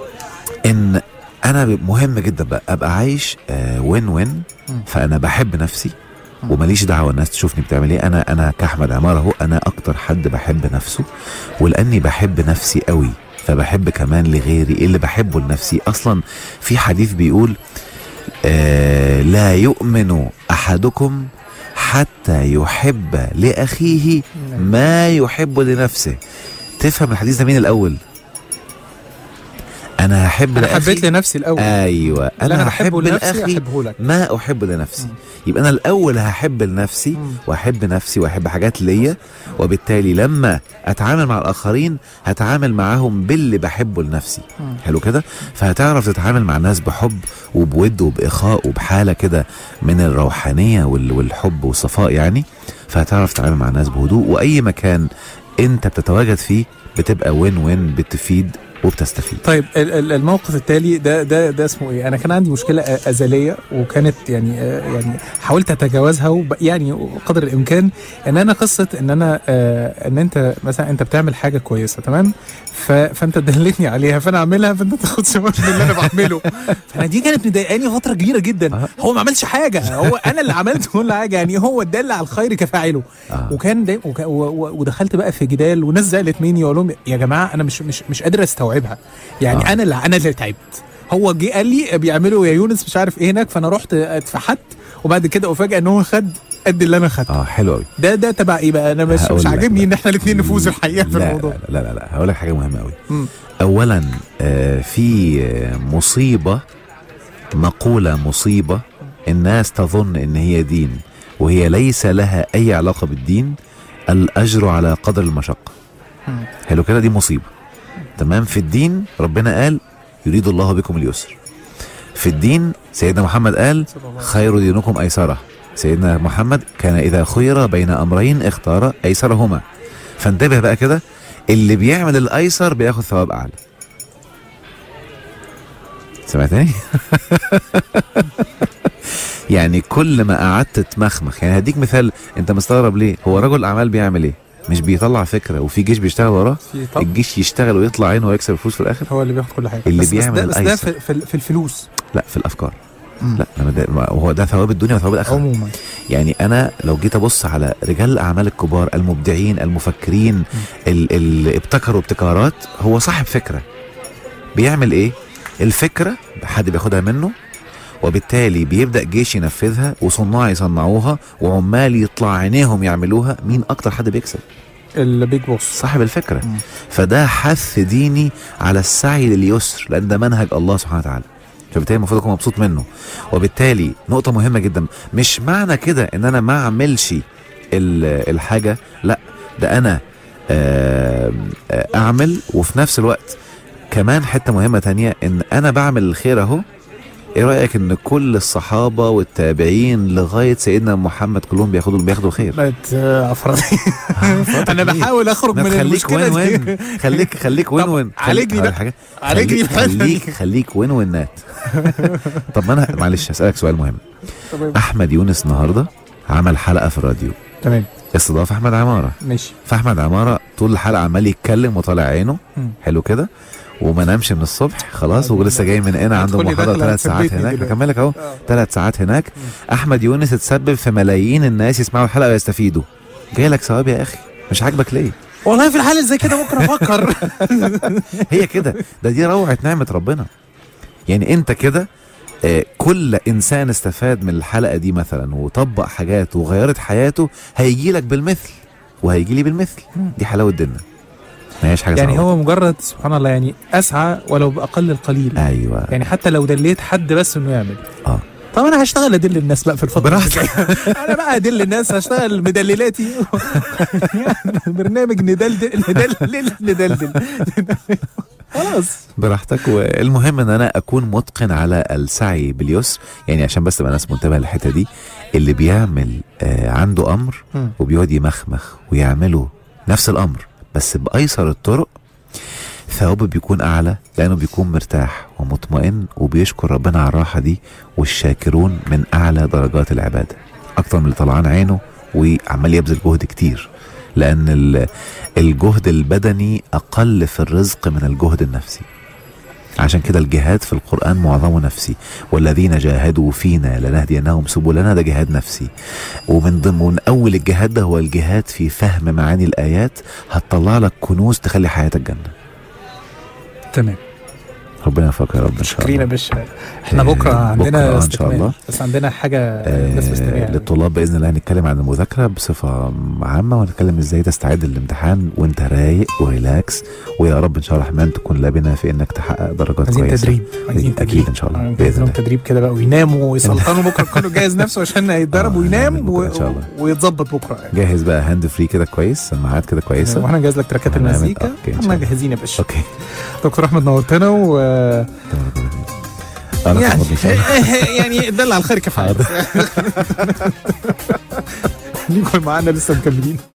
ان انا ب- مهم جدا بقى ابقى عايش آه وين وين مم. فانا بحب نفسي مم. وماليش دعوه الناس تشوفني بتعمل ايه انا انا كاحمد عمار اهو انا اكتر حد بحب نفسه ولاني بحب نفسي قوي فبحب كمان لغيري اللي بحبه لنفسي اصلا في حديث بيقول آه لا يؤمن احدكم حتى يحب لاخيه ما يحب لنفسه تفهم الحديث ده مين الاول انا هحب انا لأخي حبيت لنفسي الاول ايوه اللي انا هحب لنفسي لاخي احبه لك ما احب لنفسي مم. يبقى انا الاول هحب لنفسي مم. واحب نفسي واحب حاجات ليا وبالتالي لما اتعامل مع الاخرين هتعامل معاهم باللي بحبه لنفسي مم. حلو كده فهتعرف تتعامل مع الناس بحب وبود وباخاء وبحاله كده من الروحانيه وال- والحب والصفاء يعني فهتعرف تتعامل مع الناس بهدوء واي مكان انت بتتواجد فيه بتبقى وين وين بتفيد وبتستفيد طيب ال- ال- الموقف التالي ده ده ده اسمه ايه؟ انا كان عندي مشكله أ- ازليه وكانت يعني آه، يعني حاولت اتجاوزها وب- يعني قدر الامكان ان انا قصه ان انا آه، ان انت مثلا انت بتعمل حاجه كويسه تمام؟ ف- فانت دلتني عليها فانا اعملها فانت تاخد ثواب من اللي انا بعمله فانا دي كانت مضايقاني فتره كبيره جدا آه. هو ما عملش حاجه هو انا اللي عملت كل حاجه يعني هو الدل على الخير كفاعله آه. وكان دايما وك- و- و- ودخلت بقى في جدال وناس زعلت مني واقول لهم يا جماعه انا مش مش مش قادر استوعب استوعبها يعني آه. انا اللي انا اللي تعبت هو جه قال لي بيعملوا يا يونس مش عارف ايه هناك فانا رحت اتفحت وبعد كده افاجئ ان هو خد قد اللي انا خدته اه حلو قوي ده ده تبع ايه بقى انا مش هقول مش لك عاجبني بقى. ان احنا الاثنين نفوز الحقيقه في لا الموضوع لا لا لا, لا. هقول لك حاجه مهمه قوي مم. اولا آه، في آه، مصيبه مقوله مصيبه الناس تظن ان هي دين وهي ليس لها اي علاقه بالدين الاجر على قدر المشقه مم. حلو كده دي مصيبه تمام في الدين ربنا قال يريد الله بكم اليسر في الدين سيدنا محمد قال خير دينكم ايسره سيدنا محمد كان اذا خير بين امرين اختار ايسرهما فانتبه بقى كده اللي بيعمل الايسر بياخد ثواب اعلى سمعتني يعني كل ما قعدت تمخمخ يعني هديك مثال انت مستغرب ليه هو رجل اعمال بيعمل ايه مش بيطلع فكره وفي جيش بيشتغل وراه في طب الجيش يشتغل ويطلع عينه ويكسب فلوس في الاخر هو اللي بياخد كل حاجه اللي بس بس بيعمل ده, بس ده الأيسر. في, في, في الفلوس لا في الافكار مم. لا لما ده ما هو ده ثواب الدنيا وثواب الاخره عموما يعني انا لو جيت ابص على رجال الاعمال الكبار المبدعين المفكرين اللي ابتكروا ابتكارات هو صاحب فكره بيعمل ايه الفكره حد بياخدها منه وبالتالي بيبدا جيش ينفذها وصناع يصنعوها وعمال يطلع عينيهم يعملوها مين اكتر حد بيكسب البيج بوس صاحب الفكره مم. فده حث ديني على السعي لليسر لان ده منهج الله سبحانه وتعالى فبالتالي المفروض اكون مبسوط منه وبالتالي نقطه مهمه جدا مش معنى كده ان انا ما اعملش ال- الحاجه لا ده انا آم، آه، اعمل وفي نفس الوقت كمان حته مهمه تانية ان انا بعمل الخير اهو ايه رايك ان كل الصحابه والتابعين لغايه سيدنا محمد كلهم بياخدوا بياخدوا الخير بقت آه، افراد انا بحاول اخرج ما من تخليك المشكله وين دي وين خليك خليك وين طب وين عالجني بقى. حاجه عالجني خليك بقى. خليك, خليك وين وينات طب ما انا معلش هسألك سؤال مهم تمام. احمد يونس النهارده عمل حلقه في الراديو تمام استضاف احمد عماره ماشي فاحمد عماره طول الحلقه عمال يتكلم وطالع عينه مم. حلو كده وما نامش من الصبح خلاص آه، ولسه جاي من هنا عنده هتدخلي محاضره داخلة ثلاث ساعات هتثبتني هناك دلوقتي. هكملك اهو آه. ثلاث ساعات هناك احمد يونس اتسبب في ملايين الناس يسمعوا الحلقه ويستفيدوا جاي لك ثواب يا اخي مش عاجبك ليه والله في الحاله زي كده ممكن افكر هي كده ده دي روعه نعمه ربنا يعني انت كده آه، كل انسان استفاد من الحلقه دي مثلا وطبق حاجات وغيرت حياته هيجي لك بالمثل وهيجي لي بالمثل دي حلاوه ديننا ما هيش حاجه يعني صعبة. هو مجرد سبحان الله يعني اسعى ولو باقل القليل ايوه يعني حتى لو دليت حد بس انه يعمل اه طب انا هشتغل ادل الناس بقى في الفتره براحتك. الجاية. انا بقى ادل الناس هشتغل مدللاتي برنامج ندلدل ندلل ندلدل خلاص براحتك والمهم ان انا اكون متقن على السعي باليسر يعني عشان بس تبقى الناس منتبهه للحته دي اللي بيعمل آه عنده امر مم. وبيقعد يمخمخ ويعمله نفس الامر بس بايسر الطرق ثوابه بيكون اعلى لانه بيكون مرتاح ومطمئن وبيشكر ربنا على الراحه دي والشاكرون من اعلى درجات العباده اكتر من اللي طلعان عينه وعمال يبذل جهد كتير لان ال- الجهد البدني اقل في الرزق من الجهد النفسي عشان كده الجهاد في القرآن معظمه نفسي والذين جاهدوا فينا لنهدينهم سبلنا ده جهاد نفسي ومن ضمن من أول الجهاد ده هو الجهاد في فهم معاني الآيات هتطلع لك كنوز تخلي حياتك جنة تمام ربنا يوفقك يا رب إن شاء شكرين يا الله باشا احنا آه، بكره عندنا بكرة إن شاء استكمال. الله. بس عندنا حاجه آه بس مستمعه للطلاب باذن الله هنتكلم عن المذاكره بصفه عامه ونتكلم ازاي تستعد للامتحان وانت رايق وريلاكس ويا رب ان شاء الله الرحمن تكون لبنه في انك تحقق درجات عايزين كويسه تدريب عايزين اكيد ان شاء الله باذن باذن الله تدريب كده بقى ويناموا ويسلطنوا بكره كله جاهز نفسه عشان هيتدرب آه، وينام هنعمل و... بكرة إن شاء الله. ويتظبط بكره يعني جاهز بقى هاند فري كده كويس سماعات كده كويسه واحنا جاهز لك تراكات هنعمل- المزيكا أوكي، إن شاء احنا الله. جاهزين يا باشا اوكي دكتور احمد نورتنا و انا يعني ان شاء الله يعني دل على الخير كفايه خليكم معانا لسه مكملين